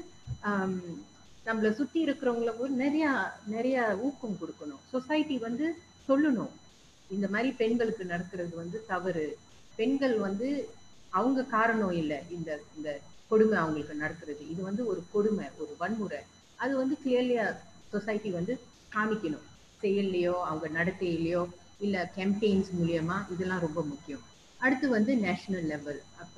நம்மளை சுத்தி இருக்கிறவங்கள நிறைய நிறைய ஊக்கம் கொடுக்கணும் சொசைட்டி வந்து சொல்லணும் இந்த மாதிரி பெண்களுக்கு நடக்கிறது வந்து தவறு பெண்கள் வந்து அவங்க காரணம் இல்லை இந்த இந்த கொடுமை அவங்களுக்கு நடக்கிறது இது வந்து ஒரு கொடுமை ஒரு வன்முறை அது வந்து கிளியர்லியா சொசைட்டி வந்து காமிக்கணும் செயல்லையோ அவங்க நடத்தையிலையோ இல்ல கேம்பெயின்ஸ் மூலியமா இதெல்லாம் ரொம்ப முக்கியம் அடுத்து வந்து நேஷனல் லெவல் அப்ப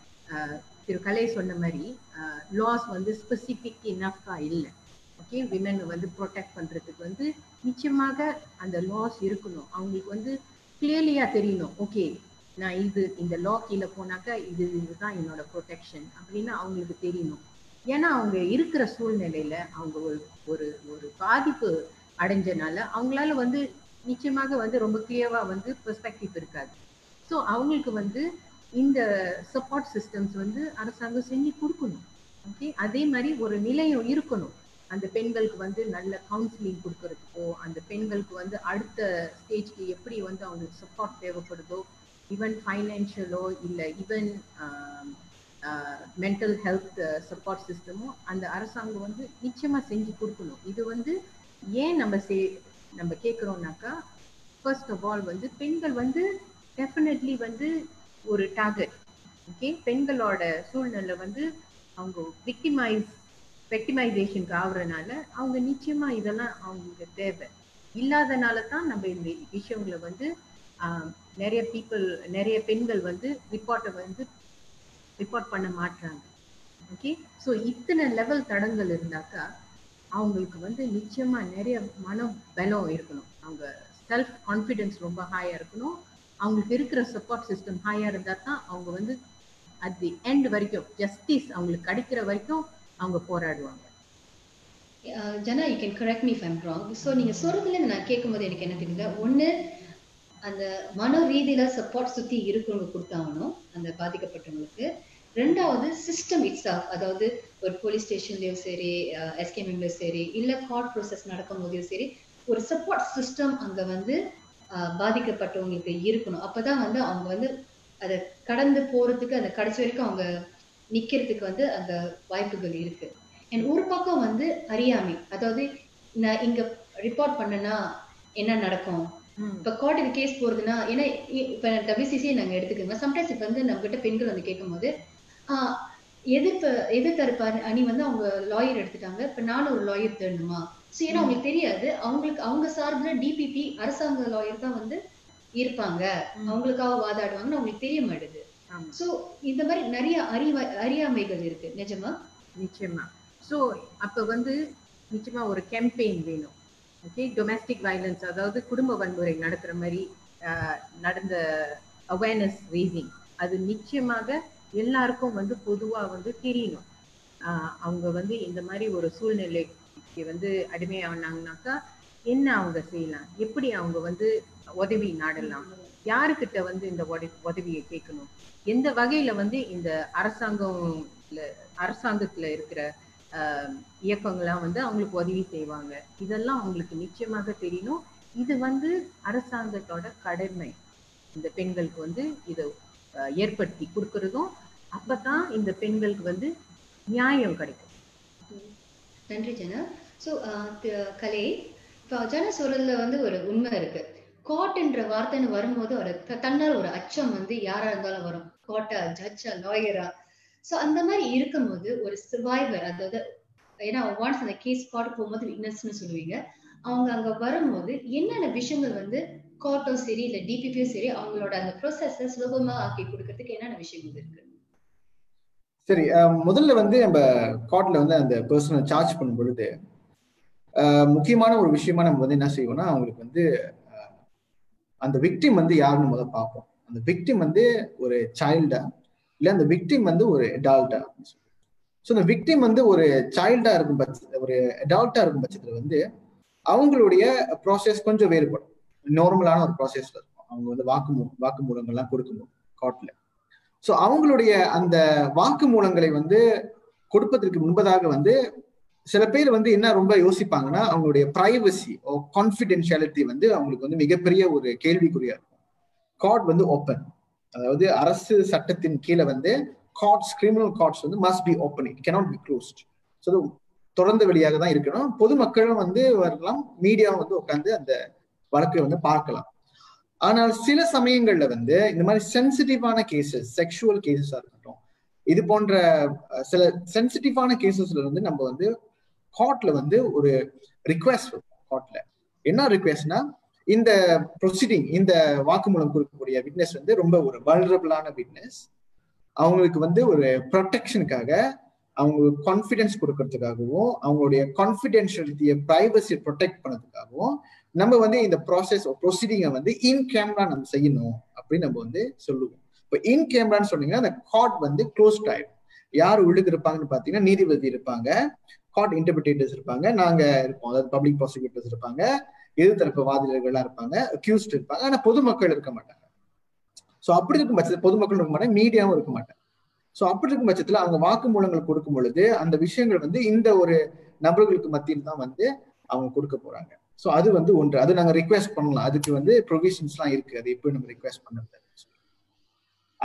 திரு கலை சொன்ன மாதிரி லாஸ் வந்து ஸ்பெசிபிக் இனஃபா இல்லை ஓகே விமன் வந்து ப்ரொடெக்ட் பண்றதுக்கு வந்து நிச்சயமாக அந்த லாஸ் இருக்கணும் அவங்களுக்கு வந்து கிளியர்லியா தெரியணும் ஓகே நான் இது இந்த லா கீழே போனாக்கா இது இதுதான் என்னோட ப்ரொடெக்ஷன் அப்படின்னு அவங்களுக்கு தெரியணும் ஏன்னா அவங்க இருக்கிற சூழ்நிலையில அவங்க ஒரு ஒரு ஒரு பாதிப்பு அடைஞ்சனால அவங்களால வந்து நிச்சயமாக வந்து ரொம்ப கிளியரா வந்து பெர்ஸ்பெக்டிவ் இருக்காது ஸோ அவங்களுக்கு வந்து இந்த சப்போர்ட் சிஸ்டம்ஸ் வந்து அரசாங்கம் செஞ்சு கொடுக்கணும் ஓகே அதே மாதிரி ஒரு நிலையம் இருக்கணும் அந்த பெண்களுக்கு வந்து நல்ல கவுன்சிலிங் கொடுக்கறதுக்கோ அந்த பெண்களுக்கு வந்து அடுத்த ஸ்டேஜ்க்கு எப்படி வந்து அவங்களுக்கு சப்போர்ட் தேவைப்படுதோ ஈவன் ஃபைனான்ஷியலோ இல்லை ஈவன் மென்டல் ஹெல்த் சப்போர்ட் சிஸ்டமும் அந்த அரசாங்கம் வந்து நிச்சயமா செஞ்சு கொடுக்கணும் இது வந்து ஏன் நம்ம சே நம்ம கேட்குறோம்னாக்கா ஃபர்ஸ்ட் ஆஃப் ஆல் வந்து பெண்கள் வந்து டெஃபினெட்லி வந்து ஒரு டார்கெட் ஓகே பெண்களோட சூழ்நிலை வந்து அவங்க விக்டிமைஸ் வெக்டிமைசேஷனுக்கு ஆகுறதுனால அவங்க நிச்சயமா இதெல்லாம் அவங்களுக்கு தேவை இல்லாதனால தான் நம்ம இந்த விஷயங்களை வந்து நிறைய பீப்புள் நிறைய பெண்கள் வந்து ரிப்போர்ட்டை வந்து ரிப்போர்ட் பண்ண மாட்டாங்க ஓகே ஸோ இத்தனை லெவல் தடங்கள் இருந்தாக்கா அவங்களுக்கு வந்து நிச்சயமா நிறைய மன பலம் இருக்கணும் அவங்க செல்ஃப் கான்ஃபிடென்ஸ் ரொம்ப ஹாயா இருக்கணும் அவங்களுக்கு இருக்கிற சப்போர்ட் சிஸ்டம் ஹாயா இருந்தா தான் அவங்க வந்து அட் தி எண்ட் வரைக்கும் ஜஸ்டிஸ் அவங்களுக்கு கிடைக்கிற வரைக்கும் அவங்க போராடுவாங்க Jana you can correct me if I'm wrong so நீங்க சொல்றதுல நான் கேட்கும்போது எனக்கு என்ன தெரியுது ஒண்ணு அந்த மன ரீதியில சப்போர்ட் சுத்தி இருக்கிறவங்க கொடுத்தாகணும் அந்த பாதிக்கப்பட்டவங்களுக்கு ரெண்டாவது சிஸ்டம் இட்ஸ் அதாவது ஒரு போலீஸ் ஸ்டேஷன்லயும் சரி எஸ்கேஎம்லயும் சரி இல்ல கோர்ட் ப்ரோசஸ் நடக்கும் போதையும் சரி ஒரு சப்போர்ட் சிஸ்டம் அங்க வந்து பாதிக்கப்பட்டவங்களுக்கு இருக்கணும் அப்பதான் வந்து அவங்க வந்து அதை கடந்து போறதுக்கு அந்த கடைசி வரைக்கும் அவங்க நிக்கிறதுக்கு வந்து அந்த வாய்ப்புகள் இருக்கு அண்ட் ஒரு பக்கம் வந்து அறியாமை அதாவது நான் இங்க ரிப்போர்ட் பண்ணனா என்ன நடக்கும் இப்ப கோர்ட்டுக்கு கேஸ் போறதுன்னா ஏன்னா இப்ப டபிள்யூசிசியை நாங்க எடுத்துக்கோங்க சம்டைம்ஸ் இப்ப வந்து நம்ம கிட்ட பெண்கள் வந்து கேட்கும் போது ஆஹ் எதிர்ப்பு எதிர்த்தரப்பு அணி வந்து அவங்க லாயர் எடுத்துட்டாங்க இப்ப நானும் ஒரு லாயர் தேடணுமா சோ ஏன்னா அவங்களுக்கு தெரியாது அவங்களுக்கு அவங்க சார்புல டிபிபி அரசாங்க லாயர் தான் வந்து இருப்பாங்க அவங்களுக்காக வாதாடுவாங்கன்னு அவங்களுக்கு தெரிய மாட்டுது சோ இந்த மாதிரி நிறைய அறிவா அறியாமைகள் இருக்கு நிஜமா நிச்சயமா சோ அப்ப வந்து நிச்சயமா ஒரு கேம்பெயின் வேணும் ஓகே டொமஸ்டிக் வயலன்ஸ் அதாவது குடும்ப வன்முறை நடக்கிற மாதிரி நடந்த அவேர்னஸ் ரேசிங் அது நிச்சயமாக எல்லாருக்கும் வந்து பொதுவா வந்து தெரியணும் அவங்க வந்து இந்த மாதிரி ஒரு சூழ்நிலைக்கு வந்து அடிமையானாங்கனாக்கா என்ன அவங்க செய்யலாம் எப்படி அவங்க வந்து உதவி நாடலாம் யாருக்கிட்ட வந்து இந்த உதவியை கேட்கணும் எந்த வகையில வந்து இந்த அரசாங்கம்ல அரசாங்கத்துல இருக்கிற இயக்கங்கள்லாம் வந்து அவங்களுக்கு உதவி செய்வாங்க இதெல்லாம் அவங்களுக்கு நிச்சயமாக தெரியணும் இது வந்து அரசாங்கத்தோட கடமை இந்த பெண்களுக்கு வந்து இதை ஏற்படுத்தி கொடுக்கறதும் அப்பதான் இந்த பெண்களுக்கு வந்து நியாயம் கிடைக்கும் நன்றி ஜனா ஸோ கலை இப்போ ஜன சொல்றதுல வந்து ஒரு உண்மை இருக்கு கோர்ட்ன்ற வார்த்தைன்னு வரும்போது ஒரு தன்னால் ஒரு அச்சம் வந்து யாரா இருந்தாலும் வரும் கோர்ட்டா ஜட்ஜா லாயரா ஸோ அந்த மாதிரி இருக்கும்போது ஒரு சர்வைவர் அதாவது ஏன்னா ஒன்ஸ் அந்த கேஸ் கோர்ட் போகும்போது விட்னஸ்னு சொல்லுவீங்க அவங்க அங்க வரும்போது என்னென்ன விஷயங்கள் வந்து கோர்ட்டும் சரி இல்ல டிபிபியும் சரி அவங்களோட அந்த ப்ரோசஸ சுலபமா ஆக்கி கொடுக்கறதுக்கு என்னென்ன விஷயங்கள் இருக்கு சரி முதல்ல வந்து நம்ம கோர்ட்ல வந்து அந்த பர்சனை சார்ஜ் பண்ணும் பொழுது முக்கியமான ஒரு விஷயமா நம்ம வந்து என்ன செய்வோம்னா அவங்களுக்கு வந்து அந்த விக்டிம் வந்து யாருன்னு முதல்ல பார்ப்போம் அந்த விக்டிம் வந்து ஒரு சைல்டா இல்ல அந்த விக்டிம் வந்து ஒரு அடால்ட்டா ஸோ இந்த விக்டிம் வந்து ஒரு சைல்டா இருக்கும் பட்ச ஒரு அடால்ட்டா இருக்கும் பட்சத்துல வந்து அவங்களுடைய ப்ராசஸ் கொஞ்சம் வேறுபடும் நார்மலான ஒரு ப்ராசஸ்ல இருக்கும் அவங்க வந்து வாக்குமூ வாக்குமூலங்கள்லாம் கொடுக்கணும் கோர்ட்ல ஸோ அவங்களுடைய அந்த வாக்குமூலங்களை வந்து கொடுப்பதற்கு முன்பதாக வந்து சில பேர் வந்து என்ன ரொம்ப யோசிப்பாங்கன்னா அவங்களுடைய பிரைவசி கான்பிடென்ஷியாலிட்டி வந்து அவங்களுக்கு வந்து மிகப்பெரிய ஒரு கேள்விக்குறியா இருக்கும் கார்ட் வந்து ஓப்பன் அதாவது அரசு சட்டத்தின் கீழே வந்து கார்ட்ஸ் கிரிமினல் கார்ட்ஸ் வந்து must be open it cannot be closed so தொடர்ந்த வழியாக தான் இருக்கணும் பொதுமக்களும் வந்து வரலாம் மீடியாவும் வந்து உட்காந்து அந்த வழக்கை வந்து பார்க்கலாம் ஆனால் சில சமயங்கள்ல வந்து இந்த மாதிரி சென்சிட்டிவான கேசஸ் செக்ஷுவல் கேசஸா இருக்கட்டும் இது போன்ற சில சென்சிட்டிவான கேசஸ்ல வந்து நம்ம வந்து கோர்ட்ல வந்து ஒரு ரிக்வெஸ்ட் கோர்ட்ல என்ன ரிக்வெஸ்ட்னா இந்த ப்ரொசீடிங் இந்த வாக்குமூலம் கொடுக்கக்கூடிய விட்னஸ் வந்து ரொம்ப ஒரு வல்ரபிளான விட்னஸ் அவங்களுக்கு வந்து ஒரு ப்ரொடெக்ஷனுக்காக அவங்களுக்கு கான்ஃபிடென்ஸ் கொடுக்கறதுக்காகவும் அவங்களுடைய கான்ஃபிடென்ஷியலிட்டியை ப்ரைவசியை ப்ரொடெக்ட் பண்ணதுக்காகவும் நம்ம வந்து இந்த ப்ராசஸ் ப்ரொசீடிங்கை வந்து இன் கேமரா நம்ம செய்யணும் அப்படின்னு நம்ம வந்து சொல்லுவோம் இப்போ இன் கேமரான்னு சொன்னீங்கன்னா அந்த கார்ட் வந்து க்ளோஸ்ட் ஆயிடும் யார் உள்ளுக்கு இருப்பாங்கன்னு பார்த்தீங்கன்னா நீதிபதி இருப்பாங்க கார்ட் இன்டர்பிரேட்டர்ஸ் இருப்பாங்க நாங்க இருப்போம் அதாவது பப்ளிக் ப்ராசிக்யூட்டர்ஸ் இருப்பாங்க எதிர்த்தரப்பு வாதிடர்கள்லாம் இருப்பாங்க அக்யூஸ்ட் இருப்பாங்க ஆனா பொதுமக்கள் இருக்க மாட்டாங்க ஸோ அப்படி இருக்கும் பட்சத்தில் பொதுமக்கள் இருக்க மாட்டாங்க மீடியாவும் இருக்க மாட்டாங்க ஸோ அப்படி இருக்கும் பட்சத்துல அவங்க வாக்குமூலங்கள் கொடுக்கும் பொழுது அந்த விஷயங்கள் வந்து இந்த ஒரு நபர்களுக்கு மத்தியில் தான் வந்து அவங்க கொடுக்க போறாங்க ஸோ அது வந்து ஒன்று அது நாங்க ரிக்வெஸ்ட் பண்ணலாம் அதுக்கு வந்து ப்ரொவிஷன்ஸ் எல்லாம் இருக்கு அது எப்படி நம்ம ரிக்வெஸ்ட் பண்ணுறது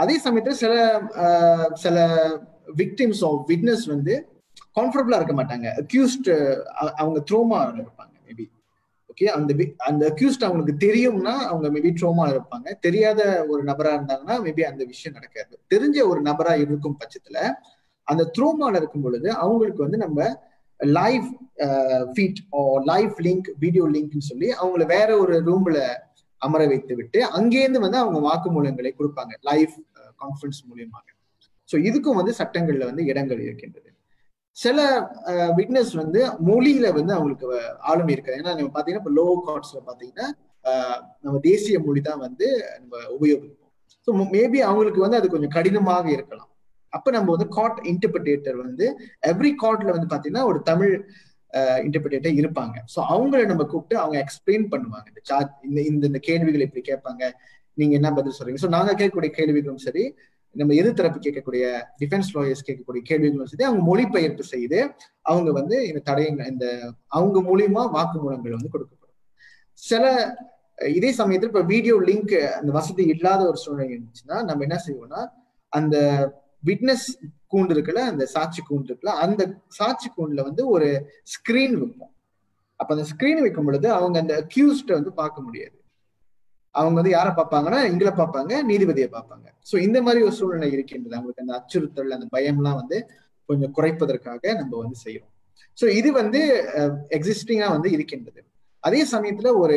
அதே சமயத்துல சில சில விக்டிம்ஸ் ஆஃப் விட்னஸ் வந்து கம்ஃபர்டபுளா இருக்க மாட்டாங்க அக்யூஸ்ட் அவங்க த்ரோமா இருப்பாங்க மேபி ஓகே அந்த அந்த அக்யூஸ்ட் அவங்களுக்கு தெரியும்னா அவங்க மேபி ட்ரோமா இருப்பாங்க தெரியாத ஒரு நபரா இருந்தாங்கன்னா மேபி அந்த விஷயம் நடக்காது தெரிஞ்ச ஒரு நபரா இருக்கும் பட்சத்துல அந்த த்ரோமால இருக்கும் பொழுது அவங்களுக்கு வந்து நம்ம live feed live link video லிங்க்னு சொல்லி அவங்கள வேற ஒரு ரூம்ல அமர வைத்து விட்டு அங்கேருந்து வந்து அவங்க வாக்குமூலங்களை கொடுப்பாங்க லைவ் கான்ஃபரன்ஸ் மூலியமாக ஸோ இதுக்கும் வந்து சட்டங்கள்ல வந்து இடங்கள் இருக்கின்றது சில விட்னஸ் வந்து மொழியில வந்து அவங்களுக்கு ஆளுமை இருக்காது ஏன்னா நம்ம பாத்தீங்கன்னா இப்போ லோ கார்ட்ஸ்ல பாத்தீங்கன்னா நம்ம தேசிய மொழி தான் வந்து நம்ம உபயோகிப்போம் ஸோ மேபி அவங்களுக்கு வந்து அது கொஞ்சம் கடினமாக இருக்கலாம் அப்ப நம்ம வந்து கார்ட் இன்டர்பிரேட்டர் வந்து எவ்ரி கார்ட்ல வந்து பாத்தீங்கன்னா ஒரு தமிழ் இன்டர்பிரேட்டர் இருப்பாங்க ஸோ அவங்கள நம்ம கூப்பிட்டு அவங்க எக்ஸ்பிளைன் பண்ணுவாங்க இந்த சார்ஜ் இந்த இந்த இந்த கேள்விகள் இப்படி கேட்பாங்க நீங்க என்ன பதில் சொல்றீங்க ஸோ நாங்க கேட்கக்கூடிய கேள்விகளும் சரி நம்ம எதிர் தரப்பு கேட்கக்கூடிய டிஃபென்ஸ் லாயர்ஸ் கேட்கக்கூடிய கேள்விகளும் சரி அவங்க மொழிபெயர்ப்பு செய்து அவங்க வந்து இந்த தடயங்கள் இந்த அவங்க மூலியமா வாக்குமூலங்கள் வந்து கொடுக்கப்படும் சில இதே சமயத்துல இப்ப வீடியோ லிங்க் அந்த வசதி இல்லாத ஒரு சூழ்நிலை இருந்துச்சுன்னா நம்ம என்ன செய்வோம்னா அந்த விட்னஸ் கூண்டு இருக்குல்ல அந்த சாட்சி கூண்டு இருக்குல்ல அந்த சாட்சி கூண்டுல வந்து ஒரு ஸ்கிரீன் வைப்போம் அப்ப அந்த ஸ்கிரீன் வைக்கும் பொழுது அவங்க அந்த அக்யூஸ்ட வந்து பார்க்க முடியாது அவங்க வந்து யாரை பார்ப்பாங்கன்னா எங்களை பார்ப்பாங்க நீதிபதியை பார்ப்பாங்க ஸோ இந்த மாதிரி ஒரு சூழ்நிலை இருக்கின்றது அவங்களுக்கு அந்த அச்சுறுத்தல் அந்த பயம்லாம் வந்து கொஞ்சம் குறைப்பதற்காக நம்ம வந்து செய்யறோம் ஸோ இது வந்து எக்ஸிஸ்டிங்கா வந்து இருக்கின்றது அதே சமயத்துல ஒரு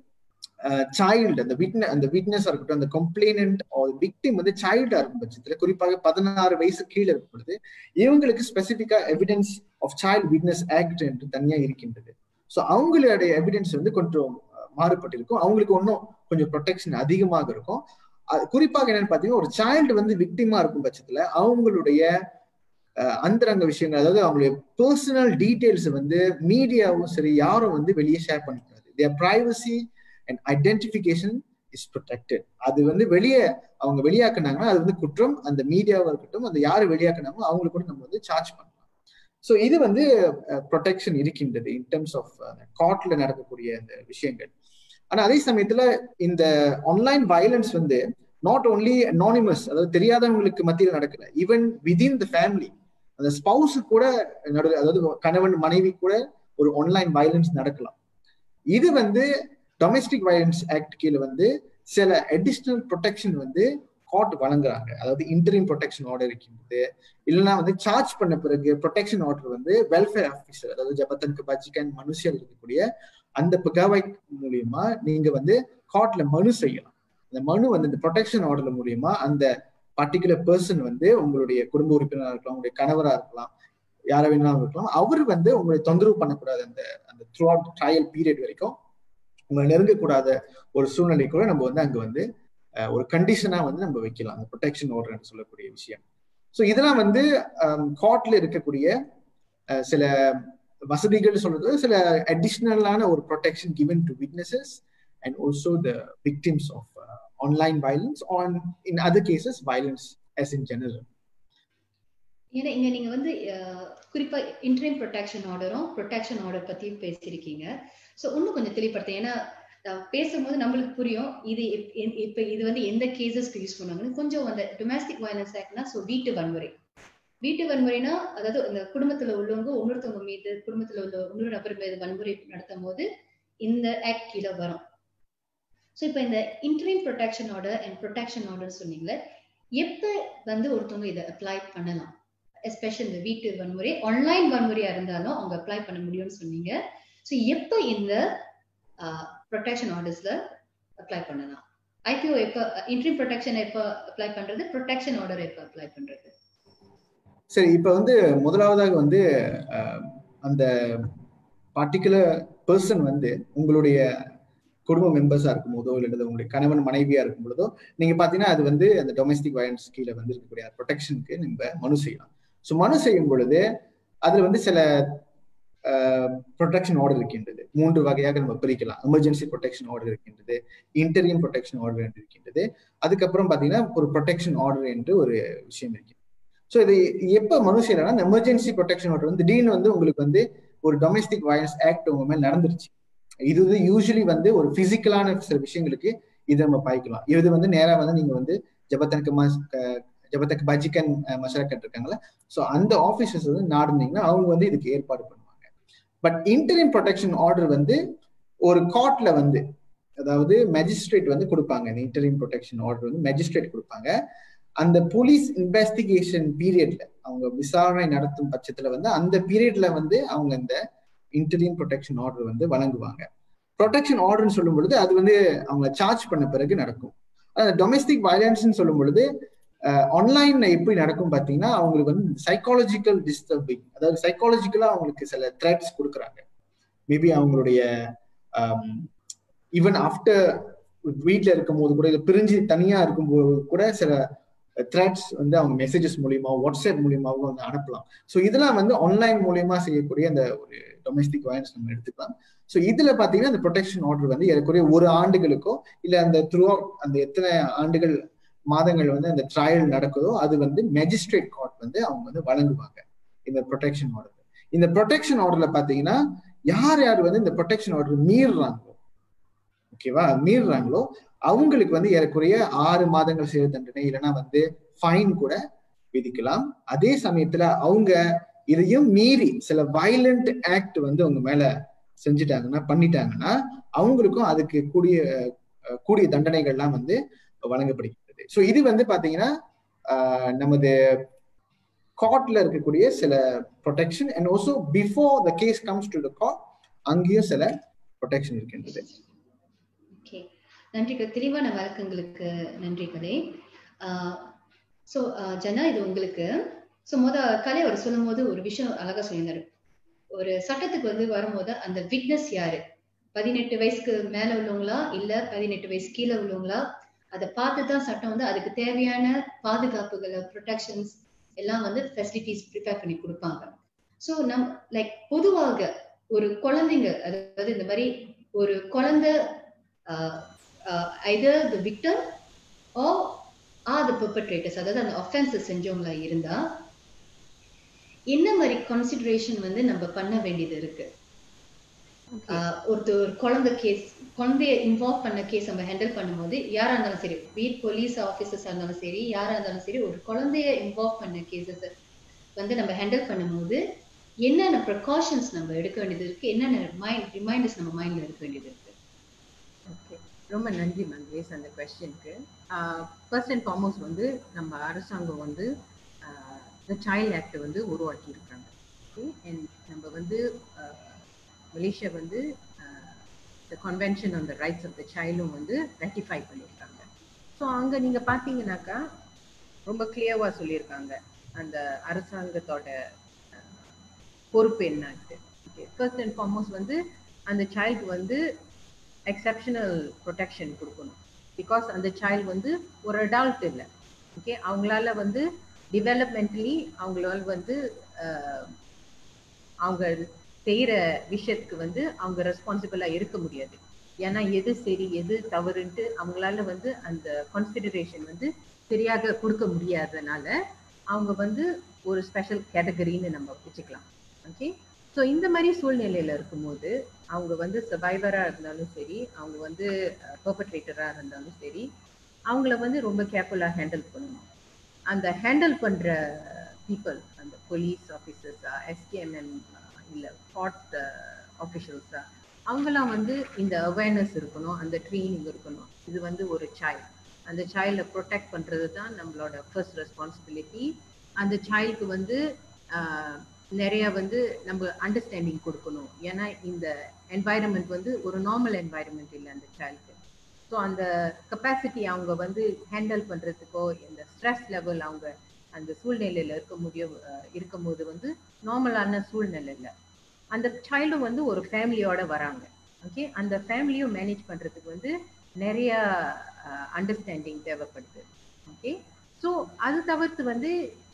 சைல்டு அந்த விட்ன அந்த விட்னஸா இருக்கட்டும் அந்த கம்ப்ளைனண்ட் விக்டிம் வந்து சைல்டா இருக்கும் பட்சத்துல குறிப்பாக பதினாறு வயசு கீழே இருக்கும் பொழுது இவங்களுக்கு ஸ்பெசிபிக்கா evidence of child witness act என்று தனியா இருக்கின்றது ஸோ அவங்களுடைய எவிடன்ஸ் வந்து கொஞ்சம் மாறுபட்டிருக்கும் அவங்களுக்கு இன்னும் கொஞ்சம் ப்ரொடெக்ஷன் அதிகமாக இருக்கும் குறிப்பாக என்னன்னு பாத்தீங்கன்னா ஒரு சைல்டு வந்து விக்டிமா இருக்கும் பட்சத்துல அவங்களுடைய அந்தரங்க விஷயங்கள் அதாவது அவங்களுடைய பர்சனல் டீடைல்ஸ் வந்து மீடியாவும் சரி யாரும் வந்து வெளியே ஷேர் பண்ணிக்கிறது their privacy and identification is protected அது வந்து வெளியே அவங்க வெளியாக்குனாங்கன்னா அது வந்து குற்றம் அந்த மீடியாவா இருக்கட்டும் அந்த யாரு வெளியாக்குனாங்களோ அவங்களுக்கு கூட நம்ம வந்து சார்ஜ் பண்ணலாம் ஸோ இது வந்து ப்ரொடெக்ஷன் இருக்கின்றது இன் டர்ம்ஸ் ஆஃப் கார்ட்ல நடக்கக்கூடிய அந்த விஷயங்கள் ஆனா அதே சமயத்துல இந்த ஆன்லைன் வயலன்ஸ் வந்து நாட் ஓன்லி அனானிமஸ் அதாவது தெரியாதவங்களுக்கு மத்தியில் நடக்கல ஈவன் விதின் த ஃபேமிலி அந்த ஸ்பவுஸ் கூட நடு அதாவது கணவன் மனைவி கூட ஒரு ஆன்லைன் வயலன்ஸ் நடக்கலாம் இது வந்து டொமெஸ்டிக் வயலன்ஸ் ஆக்ட் கீழே வந்து சில அடிஷ்னல் ப்ரொடெக்ஷன் வந்து கோர்ட் வழங்குறாங்க அதாவது இன்டரிம் ப்ரொடெக்ஷன் ஆர்டர் இருக்கின்றது இல்லைன்னா வந்து சார்ஜ் பண்ண பிறகு ப்ரொடெக்ஷன் ஆர்டர் வந்து வெல்ஃபேர் ஆஃபீஸர் அதாவது ஜபத்தனுக்கு பஜிகன் மனுஷியல் இருக்கக்கூடிய அந்த பகாவை மூலியமா நீங்க வந்து கோர்ட்ல மனு செய்யலாம் அந்த மனு வந்து இந்த ப்ரொடெக்ஷன் ஆர்டர் மூலியமா அந்த பர்டிகுலர் பர்சன் வந்து உங்களுடைய குடும்ப உறுப்பினராக இருக்கலாம் உங்களுடைய கணவராக இருக்கலாம் யாரை வேணாலும் இருக்கலாம் அவர் வந்து உங்களை தொந்தரவு பண்ணக்கூடாது அந்த அந்த த்ரூ அவுட் ட்ரையல் பீரியட் வரைக்கும் உங்களை நெருங்கக்கூடாத ஒரு சூழ்நிலை கூட நம்ம வந்து அங்க வந்து ஒரு கண்டிஷனா வந்து நம்ம வைக்கலாம் அந்த ப்ரொடெக்ஷன் ஆர்டர் சொல்லக்கூடிய விஷயம் ஸோ இதெல்லாம் வந்து கோர்ட்ல இருக்கக்கூடிய சில வசதிகள் சொல்றது சில அடிஷ்னலான ஒரு protection given to witnesses and also the victims of online violence on in other cases violence எஸ் இன் ஜெனரல் ஏன்னா இங்க நீங்க வந்து குறிப்பா இன்டர்ம் ப்ரொடெக்ஷன் ஆர்டரும் ப்ரொடெக்ஷன் ஆர்டர் பத்தியும் பேசியிருக்கீங்க ஸோ இன்னும் கொஞ்சம் தெளிப்படுத்த ஏன்னா பேசும்போது நம்மளுக்கு புரியும் இது இப்ப இது வந்து எந்த கேசஸ்க்கு யூஸ் பண்ணுவாங்கன்னு கொஞ்சம் அந்த டொமஸ்டிக் வயலன்ஸ் ஆக்ட்னா ஸோ வீட்டு வன்முறை வீட்டு வன்முறைனா அதாவது அந்த குடும்பத்துல உள்ளவங்க இன்னொருத்தவங்க மீது குடும்பத்துல உள்ள இன்னொரு நபர் மீது வன்முறை நடத்தும் போது இந்த ஆக்ட் கீழே வரும் ஸோ இப்போ இந்த interim protection order and protection order சொன்னீங்களே எப்ப வந்து ஒருத்தவங்க இதை அப்ளை பண்ணலாம் எஸ்பெஷல் இந்த வீட்டு வன்முறை ஆன்லைன் வன்முறையா இருந்தாலும் அவங்க அப்ளை பண்ண முடியும்னு சொன்னீங்க ஸோ எப்போ இந்த ப்ரொடெக்ஷன் ஆர்டர்ஸ்ல அப்ளை பண்ணலாம் ஐபிஓ எப்போ இன்ட்ரீம் ப்ரொடெக்ஷன் எப்போ அப்ளை பண்றது ப்ரொடெக்ஷன் ஆர்டர் எப்போ அப்ளை பண்றது சரி இப்ப வந்து முதலாவதாக வந்து அந்த பர்டிகுலர் பர்சன் வந்து உங்களுடைய குடும்ப மெம்பர்ஸா இருக்கும் போதோ இல்லது உங்களுடைய கணவன் மனைவியா இருக்கும் பொழுதோ நீங்க பாத்தீங்கன்னா அது வந்து அந்த டொமஸ்டிக் வயலன்ஸ் கீழே வந்து இருக்கக்கூடிய ப்ரொடெக்ஷனுக்கு நம்ம மனு செய்யலாம் ஸோ மனு செய்யும் பொழுது அதுல வந்து சில ப்ரொடெக்ஷன் ஆர்டர் இருக்கின்றது மூன்று வகையாக நம்ம பிரிக்கலாம் எமர்ஜென்சி ப்ரொடெக்ஷன் ஆர்டர் இருக்கின்றது இன்டர்வியூ ப்ரொடெக்ஷன் ஆர்டர் என்று இருக்கின்றது அதுக்கப்புறம் பாத்தீங்கன்னா ஒரு ப்ரொடெக்ஷன் ஆர்டர் என்று ஒரு விஷயம் இருக்கு ஸோ இது எப்போ மனு செய்யறோம்னா இந்த எமர்ஜென்சி ப்ரொடெக்ஷன் ஆர்டர் வந்து திடீர்னு வந்து உங்களுக்கு வந்து ஒரு டொமஸ்டிக் வயலன்ஸ் ஆக்ட் உங்க மேல் நடந்துருச்சு இது வந்து யூஸ்வலி வந்து ஒரு பிசிக்கலான சில விஷயங்களுக்கு இதை நம்ம பாய்க்கலாம் இது வந்து நேரா வந்து நீங்க வந்து ஜபத்தனுக்கு ஜபத்தக்கு பஜிகன் மஷரக்கட் இருக்காங்கல்ல ஸோ அந்த ஆஃபீஸர்ஸ் வந்து நாடுனீங்கன்னா அவங்க வந்து இதுக்கு ஏற்பாடு பண்ணுவாங்க பட் இன்டரிம் ப்ரொடெக்ஷன் ஆர்டர் வந்து ஒரு கோர்ட்ல வந்து அதாவது மேஜிஸ்ட்ரேட் வந்து கொடுப்பாங்க இந்த இன்டரிம் ப்ரொடெக்ஷன் ஆர்டர் வந்து மேஜிஸ்ட்ரேட் கொடுப்பாங்க அந்த போலீஸ் இன்வெஸ்டிகேஷன் பீரியட்ல அவங்க விசாரணை நடத்தும் பட்சத்துல வந்து அந்த பீரியட்ல வந்து அவங்க இந்த இன்டரிம் ப்ரொடெக்ஷன் ஆர்டர் வந்து வழங்குவாங்க ப்ரொடெக்ஷன் ஆர்டர்னு சொல்லும் பொழுது அது வந்து அவங்க சார்ஜ் பண்ண பிறகு நடக்கும் டொமெஸ்டிக் வயலன்ஸ்னு சொல்லும் பொழுது ஆன்லைன்ல எப்படி நடக்கும் பாத்தீங்கன்னா அவங்களுக்கு வந்து சைக்காலஜிக்கல் டிஸ்டர்பிங் அதாவது சைக்காலஜிக்கலா அவங்களுக்கு சில த்ரெட்ஸ் கொடுக்குறாங்க மேபி அவங்களுடைய ஈவன் ஆஃப்டர் வீட்டுல இருக்கும் போது கூட இல்ல பிரிஞ்சு தனியா இருக்கும்போது கூட சில த்ரெட்ஸ் வந்து அவங்க மெசேஜஸ் மூலியமா வாட்ஸ்அப் மூலியமாவும் வந்து அனுப்பலாம் ஸோ இதெல்லாம் வந்து ஆன்லைன் மூலியமா செய்யக்கூடிய அந்த ஒரு டொமெஸ்டிக் வயலன்ஸ் நம்ம எடுத்துக்கலாம் ஸோ இதுல பாத்தீங்கன்னா அந்த ப்ரொடெக்ஷன் ஆர்டர் வந்து ஏறக்குறைய ஒரு ஆண்டுகளுக்கோ இல்ல அந்த த்ரூ அந்த எத்தனை ஆண்டுகள் மாதங்கள் வந்து அந்த ட்ரையல் நடக்குதோ அது வந்து மேஜிஸ்ட்ரேட் கோர்ட் வந்து அவங்க வந்து வழங்குவாங்க இந்த ப்ரொடெக்ஷன் ஆர்டர் இந்த ப்ரொடெக்ஷன் ஆர்டர்ல பாத்தீங்கன்னா யார் யார் வந்து இந்த ப்ரொடெக்ஷன் ஆர்டர் மீறுறாங்களோ ஓகேவா மீறுறாங்களோ அவங்களுக்கு வந்து ஏறக்குறைய ஆறு மாதங்கள் சிறை தண்டனை இல்லைன்னா வந்து ஃபைன் கூட விதிக்கலாம் அதே சமயத்துல அவங்க இதையும் மீறி சில வயலண்ட் ஆக்ட் வந்து அவங்க மேல செஞ்சுட்டாங்கன்னா பண்ணிட்டாங்கன்னா அவங்களுக்கும் அதுக்கு கூடிய கூடிய தண்டனைகள்லாம் வந்து வழங்கப்படுகிறது ஸோ இது வந்து பாத்தீங்கன்னா நமது கார்ட்ல இருக்கக்கூடிய சில protection and also before the case comes to the court அங்கேயும் சில ப்ரொடெக்ஷன் இருக்கின்றது ஓகே நன்றி தெளிவான வழக்கங்களுக்கு நன்றி கதை ஸோ ஜனா இது உங்களுக்கு ஸோ முத கலை அவர் சொல்லும் போது ஒரு விஷயம் அழகா சொல்லியிருந்தாரு ஒரு சட்டத்துக்கு வந்து வரும்போது அந்த விட்னஸ் யாரு பதினெட்டு வயசுக்கு மேல உள்ளவங்களா இல்ல பதினெட்டு வயசு கீழே உள்ளவங்களா அதை பார்த்து தான் சட்டம் வந்து அதுக்கு தேவையான பாதுகாப்புகளை ப்ரொடெக்ஷன்ஸ் எல்லாம் வந்து ஃபெசிலிட்டிஸ் ப்ரிப்பேர் பண்ணி கொடுப்பாங்க ஸோ நம் லைக் பொதுவாக ஒரு குழந்தைங்க அதாவது இந்த மாதிரி ஒரு குழந்தை ஐதர் த விக்டம் ஓ ஆ த பெர்பட்ரேட்டர்ஸ் அதாவது அந்த ஒஃபென்சஸ் செஞ்சவங்களா இருந்தா என்ன மாதிரி கன்சிடரேஷன் வந்து நம்ம பண்ண வேண்டியது இருக்கு ஒருத்தர் ஒரு குழந்தை கேஸ் குழந்தைய இன்வால்வ் பண்ண கேஸ் நம்ம ஹேண்டில் பண்ணும்போது யாரா இருந்தாலும் சரி வீட் போலீஸ் ஆஃபீஸர்ஸா இருந்தாலும் சரி யாரா இருந்தாலும் சரி ஒரு குழந்தைய இன்வால்வ் பண்ண கேசஸ் வந்து நம்ம ஹேண்டில் பண்ணும்போது என்னென்ன ப்ரிகாஷன்ஸ் நம்ம எடுக்க வேண்டியது இருக்கு என்னென்ன மைண்ட் ரிமைண்டர்ஸ் நம்ம மைண்ட்ல எடுக்க வேண்டியது இருக்கு ஓகே ரொம்ப நன்றி மங்கேஷ் அந்த கொஸ்டினுக்கு ஃபர்ஸ்ட் அண்ட் ஃபார்மோஸ்ட் வந்து நம்ம அரசாங்கம் வந்து த சைல்ட் ஆக்ட் வந்து உருவாக்கி இருக்காங்க ஓகே அண்ட் நம்ம வந்து மலேசியா வந்து the convention on the rights of the சைல்டும் வந்து ரெட்டிஃபை பண்ணியிருக்காங்க ஸோ அங்கே நீங்கள் பார்த்தீங்கன்னாக்கா ரொம்ப கிளியர்வாக சொல்லியிருக்காங்க அந்த அரசாங்கத்தோட பொறுப்பு என்னன்ட்டு ஓகே ஃபர்ஸ்ட் அண்ட் ஃபார்மோஸ்ட் வந்து அந்த சைல்டு வந்து எக்ஸப்ஷனல் ப்ரொடெக்ஷன் கொடுக்கணும் பிகாஸ் அந்த சைல்டு வந்து ஒரு அடால்ட் இல்லை ஓகே அவங்களால வந்து டிவலப்மெண்டலி அவங்களால வந்து அவங்க செய்கிற விஷயத்துக்கு வந்து அவங்க ரெஸ்பான்சிபிளாக இருக்க முடியாது ஏன்னா எது சரி எது தவறுன்ட்டு அவங்களால வந்து அந்த கன்சிடரேஷன் வந்து சரியாக கொடுக்க முடியாதனால அவங்க வந்து ஒரு ஸ்பெஷல் கேட்டகரின்னு நம்ம வச்சுக்கலாம் ஓகே ஸோ இந்த மாதிரி சூழ்நிலையில இருக்கும்போது அவங்க வந்து சர்வைவராக இருந்தாலும் சரி அவங்க வந்து பர்பட்ரேட்டராக இருந்தாலும் சரி அவங்கள வந்து ரொம்ப கேர்ஃபுல்லாக ஹேண்டில் பண்ணணும் அந்த ஹேண்டில் பண்ணுற பீப்புள் அந்த போலீஸ் ஆஃபீஸர்ஸா எஸ்கேஎம்எம் இல்லை கார்ட் ஆஃபிஷியல்ஸா அவங்களாம் வந்து இந்த அவேர்னஸ் இருக்கணும் அந்த ட்ரைனிங் இருக்கணும் இது வந்து ஒரு சைல்டு அந்த சைல்டை ப்ரொடெக்ட் பண்ணுறது தான் நம்மளோட ஃபர்ஸ்ட் ரெஸ்பான்சிபிலிட்டி அந்த சைல்டுக்கு வந்து நிறைய வந்து நம்ம அண்டர்ஸ்டாண்டிங் கொடுக்கணும் ஏன்னா இந்த என்வாயரன்மெண்ட் வந்து ஒரு நார்மல் என்வாயரன்மெண்ட் இல்லை அந்த சைல்டுக்கு ஸோ அந்த கெப்பாசிட்டி அவங்க வந்து ஹேண்டில் பண்ணுறதுக்கோ இந்த ஸ்ட்ரெஸ் லெவல் அவங்க அந்த சூழ்நிலையில் இருக்க முடியும் இருக்கும்போது வந்து நார்மலான சூழ்நிலை இல்லை அந்த சைல்டும் வந்து ஒரு ஃபேமிலியோட வராங்க ஓகே அந்த ஃபேமிலியும் மேனேஜ் பண்ணுறதுக்கு வந்து நிறைய அண்டர்ஸ்டாண்டிங் தேவைப்படுது ஓகே ஸோ அது தவிர்த்து வந்து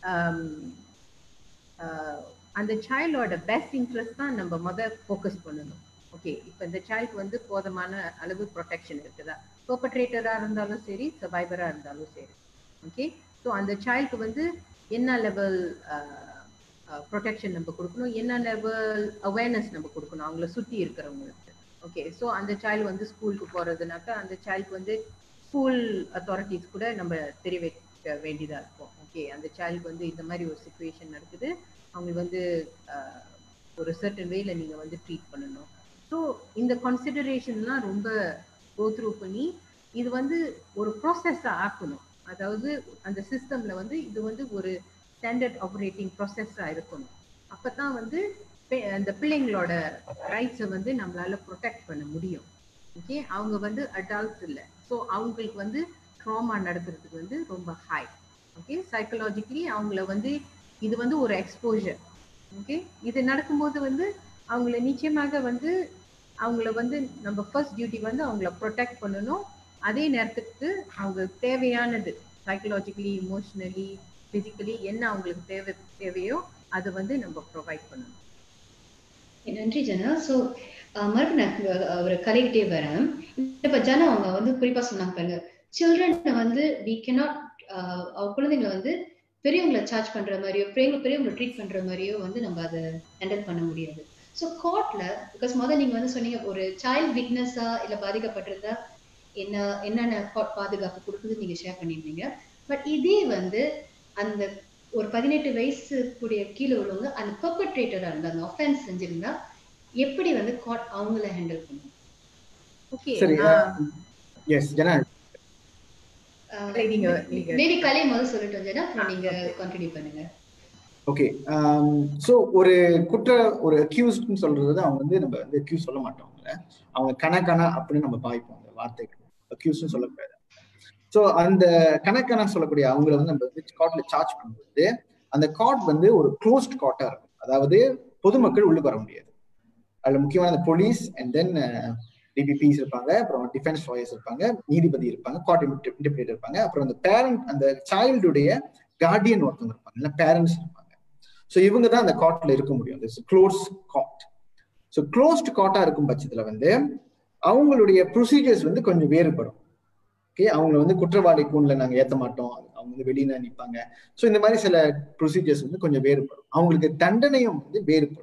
அந்த சைல்டோட பெஸ்ட் இன்ட்ரெஸ்ட் தான் நம்ம முதல் ஃபோக்கஸ் பண்ணணும் ஓகே இப்போ இந்த சைல்டு வந்து போதுமான அளவு ப்ரொடெக்ஷன் இருக்குதா பர்பட்ரேட்டராக இருந்தாலும் சரி சர்வைவராக இருந்தாலும் சரி ஓகே ஸோ அந்த சைல்டுக்கு வந்து என்ன லெவல் ப்ரொடெக்ஷன் நம்ம கொடுக்கணும் என்ன லெவல் அவேர்னஸ் நம்ம கொடுக்கணும் அவங்கள சுற்றி இருக்கிறவங்களுக்கு ஓகே ஸோ அந்த சைல்டு வந்து ஸ்கூலுக்கு போகிறதுனாக்கா அந்த சைல்டு வந்து ஸ்கூல் அத்தாரிட்டிஸ் கூட நம்ம தெரிவிக்க வேண்டியதா இருக்கும் ஓகே அந்த சைல்டு வந்து இந்த மாதிரி ஒரு சுச்சுவேஷன் நடக்குது அவங்களுக்கு வந்து ஆஹ், ஒரு சர்டன் வேல நீங்க வந்து ட்ரீட் பண்ணணும் ஸோ இந்த கன்சிடரேஷன்லாம் ரொம்ப கோ த்ரூ பண்ணி இது வந்து ஒரு ப்ராசஸாக ஆக்கணும் அதாவது அந்த சிஸ்டம்ல வந்து இது வந்து ஒரு ஸ்டாண்டர்ட் ஆப்ரேட்டிங் ப்ராசஸாக இருக்கணும் அப்போ தான் வந்து பி- அந்த பிள்ளைங்களோட ரைட்ஸை வந்து நம்மளால ப்ரொடெக்ட் பண்ண முடியும் ஓகே அவங்க வந்து அடால்ட்ஸ் இல்லை ஸோ அவங்களுக்கு வந்து ட்ராமா நடக்கிறதுக்கு வந்து ரொம்ப ஹை ஓகே சைக்கலாஜிக்கலி அவங்கள வந்து இது வந்து ஒரு எக்ஸ்போஜர் ஓகே இது நடக்கும்போது வந்து அவங்கள நிச்சயமாக வந்து அவங்கள வந்து நம்ம ஃபர்ஸ்ட் டியூட்டி வந்து அவங்கள ப்ரொடெக்ட் பண்ணணும் அதே நேரத்துக்கு அவங்க தேவையானது சைக்கலாஜிக்கலி இமோஷனலி ஃபிசிக்கலி என்ன அவங்களுக்கு தேவை தேவையோ அதை வந்து நம்ம ப்ரொவைட் பண்ணணும் நன்றி ஜனா ஸோ மறுபடியும் நான் உங்க, அஹ், ஒரு கலைகிட்டே வரேன் இப்ப ஜனா அவங்க வந்து குறிப்பா சொன்னாங்க பாருங்க சில்ட்ரன் வந்து வி cannot ஆஹ் அவங்க குழந்தைங்களை வந்து பெரியவங்களை சார்ஜ் பண்ற மாதிரியோ பெரியவங்க பெரியவங்களை ட்ரீட் பண்ற மாதிரியோ வந்து நம்ம அதை ஹேண்டில் பண்ண முடியாது ஸோ கோர்ட்ல பிகாஸ் முதல்ல நீங்க வந்து சொன்னீங்க ஒரு சைல்ட் விக்னஸா இல்ல பாதிக்கப்பட்டிருந்தா என்ன என்னென்ன court பாதுகாப்பு கொடுக்குதுன்னு நீங்க ஷேர் பண்ணியிருந்தீங்க பட் இதே வந்து அந்த ஒரு பதினெட்டு வயசு கூடிய கீழே உள்ளவங்க அந்த பெர்பட்ரேட்டரா இருந்தா அந்த ஒஃபென்ஸ் செஞ்சிருந்தா எப்படி வந்து கோர்ட் அவங்கள ஹேண்டில் பண்ணும் ஓகே சரி எஸ் ஜனா நீங்க நீங்க மேபி கலை முதல்ல சொல்லிட்டு வந்தேன்னா அப்புறம் நீங்க கண்டினியூ பண்ணுங்க ஓகே ஸோ ஒரு குற்ற ஒரு அக்யூஸ்ட்னு சொல்றது அவங்க வந்து நம்ம வந்து அக்யூஸ் சொல்ல மாட்டோம் அவங்கள அவங்க கணக்கணா அப்படின்னு நம்ம பாய்ப்போம் அந்த வார்த்தைக்கு அக்யூஸ்னு சொல்லக்கூடாது ஸோ அந்த கணக்கணா சொல்லக்கூடிய அவங்கள வந்து நம்ம வந்து கார்ட்ல சார்ஜ் பண்ணும்போது அந்த கார்ட் வந்து ஒரு க்ளோஸ்ட் கார்ட்டா இருக்கும் அதாவது பொதுமக்கள் உள்ளுக்கு வர முடியாது அதுல முக்கியமான அந்த போலீஸ் அண்ட் தென் டிபிபிஸ் இருப்பாங்க அப்புறம் டிஃபென்ஸ் லாயர்ஸ் இருப்பாங்க நீதிபதி இருப்பாங்க கார்ட் இன்டர்பிரேட்டர் இருப்பாங்க அப்புறம் அந்த பேரண்ட் அந்த சைல்டுடைய கார்டியன் ஒருத்தவங்க இருப்பாங்க இல்லை பேரண்ட்ஸ் இருப்பாங்க ஸோ இவங்க தான் அந்த கார்ட்ல இருக்க முடியும் க்ளோஸ் கார்ட் ஸோ க்ளோஸ்ட் கார்ட்டா இருக்கும் பட்சத்துல வந்து அவங்களுடைய ப்ரொசீஜர்ஸ் வந்து கொஞ்சம் வேறுபடும் ஓகே அவங்கள வந்து குற்றவாளி கூண்ல நாங்க ஏத்த மாட்டோம் அவங்க வந்து வெளியில நிற்பாங்க ஸோ இந்த மாதிரி சில ப்ரொசீஜர்ஸ் வந்து கொஞ்சம் வேறுபடும் அவங்களுக்கு தண்டனையும் வந்து வேறுபடும்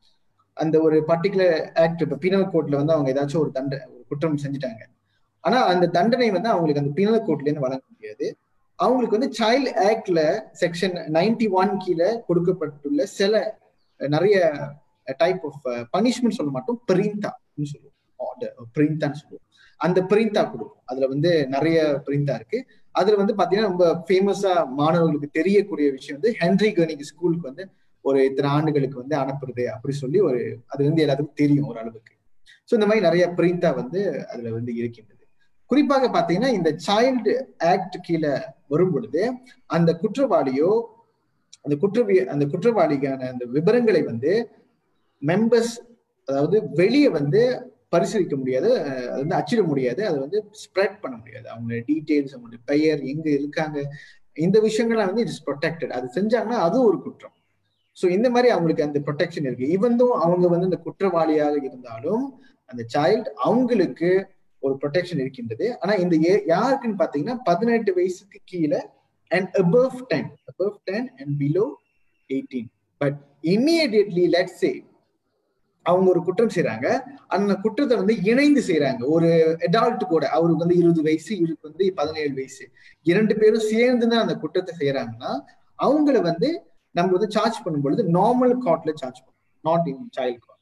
அந்த ஒரு பர்டிகுலர் ஆக்ட் இப்போ பீனல் கோட்ல வந்து அவங்க ஏதாச்சும் ஒரு தண்டனை ஒரு குற்றம் செஞ்சுட்டாங்க ஆனா அந்த தண்டனை வந்து அவங்களுக்கு அந்த பீனல் கோட்ல இருந்து வழங்க முடியாது அவங்களுக்கு வந்து சைல்ட் ஆக்ட்ல செக்ஷன் நைன்டி ஒன் கீழே கொடுக்கப்பட்டுள்ள சில நிறைய டைப் ஆஃப் பனிஷ்மெண்ட் சொல்ல மாட்டோம் பிரிந்தா சொல்லுவோம் பிரிந்தான்னு சொல்லுவோம் அந்த பிரிந்தா கொடுக்கும் அதுல வந்து நிறைய பிரிந்தா இருக்கு அதுல வந்து பாத்தீங்கன்னா ரொம்ப ஃபேமஸா மாணவர்களுக்கு தெரியக்கூடிய விஷயம் வந்து ஹென்ரி கர்னிக் ஸ்கூலுக்கு வந்து ஒரு இத்தனை ஆண்டுகளுக்கு வந்து அனுப்புறது அப்படி சொல்லி ஒரு அது வந்து எல்லாத்துக்கும் தெரியும் ஒரு அளவுக்கு ஸோ இந்த மாதிரி நிறைய பிரிந்தா வந்து அதுல வந்து இருக்கின்றது குறிப்பாக பாத்தீங்கன்னா இந்த சைல்டு ஆக்ட் கீழே வரும் பொழுது அந்த குற்றவாளியோ அந்த குற்றவி அந்த குற்றவாளிக்கான அந்த விவரங்களை வந்து மெம்பர்ஸ் அதாவது வெளியே வந்து பரிசீலிக்க முடியாது அது வந்து அச்சிட முடியாது அதை வந்து ஸ்ப்ரெட் பண்ண முடியாது அவங்க டீட்டெயில்ஸ் அவங்களுடைய பெயர் எங்க இருக்காங்க இந்த விஷயங்கள்லாம் வந்து இட்ஸ் ப்ரொடெக்டட் அது செஞ்சாங்கன்னா அது ஒரு குற்றம் ஸோ இந்த மாதிரி அவங்களுக்கு அந்த ப்ரொடெக்ஷன் இருக்கு ஈவன்தோ அவங்க வந்து இந்த குற்றவாளியாக இருந்தாலும் அந்த சைல்டு அவங்களுக்கு ஒரு ப்ரொடெக்ஷன் இருக்கின்றது ஆனா இந்த யாருக்குன்னு பாத்தீங்கன்னா பதினெட்டு வயசுக்கு கீழே and above ten above ten and below eighteen but immediately let say அவங்க ஒரு குற்றம் செய்யறாங்க அந்த குற்றத்தை வந்து இணைந்து செய்யறாங்க ஒரு அடால்ட் கூட அவருக்கு வந்து இருபது வயசு இவருக்கு வந்து பதினேழு வயசு இரண்டு பேரும் சேர்ந்து தான் அந்த குற்றத்தை செய்யறாங்கன்னா அவங்கள வந்து நம்ம வந்து சார்ஜ் பண்ணும் பொழுது நார்மல் கார்ட்ல சார்ஜ் பண்ணும் நாட் இன் சைல்ட் கார்ட்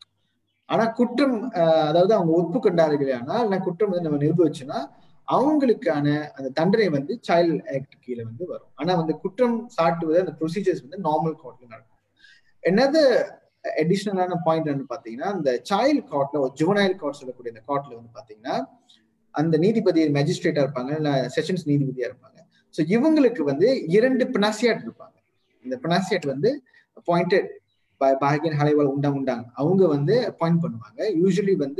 ஆனா குற்றம் அதாவது அவங்க ஒப்புக்கொண்டார்கள் ஆனால் நான் குற்றம் வந்து நம்ம நிரூபிச்சுன்னா அவங்களுக்கான அந்த தண்டனை வந்து சைல்ட் ஆக்ட் கீழே வந்து வரும் ஆனா வந்து குற்றம் சாட்டுவது அந்த ப்ரொசீஜர்ஸ் வந்து நார்மல் கார்ட்ல நடக்கும் என்னது அடிஷ்னலான பாயிண்ட் என்ன பாத்தீங்கன்னா இந்த சைல்ட் கார்ட்ல ஒரு ஜுவனைல் கார்ட் சொல்லக்கூடிய இந்த கார்ட்ல வந்து பாத்தீங்கன்னா அந்த நீதிபதி மேஜிஸ்ட்ரேட்டா இருப்பாங்க இல்ல செஷன்ஸ் நீதிபதியா இருப்பாங்க ஸோ இவங்களுக்கு வந்து இரண்டு பினாசியாட் இருப்பாங்க இந்த பினாசியாட் வந்து அப்பாயிண்டட் பாகியன் ஹலைவால் உண்டாங்க உண்டாங்க அவங்க வந்து அப்பாயிண்ட் பண்ணுவாங்க யூஸ்வலி வந்து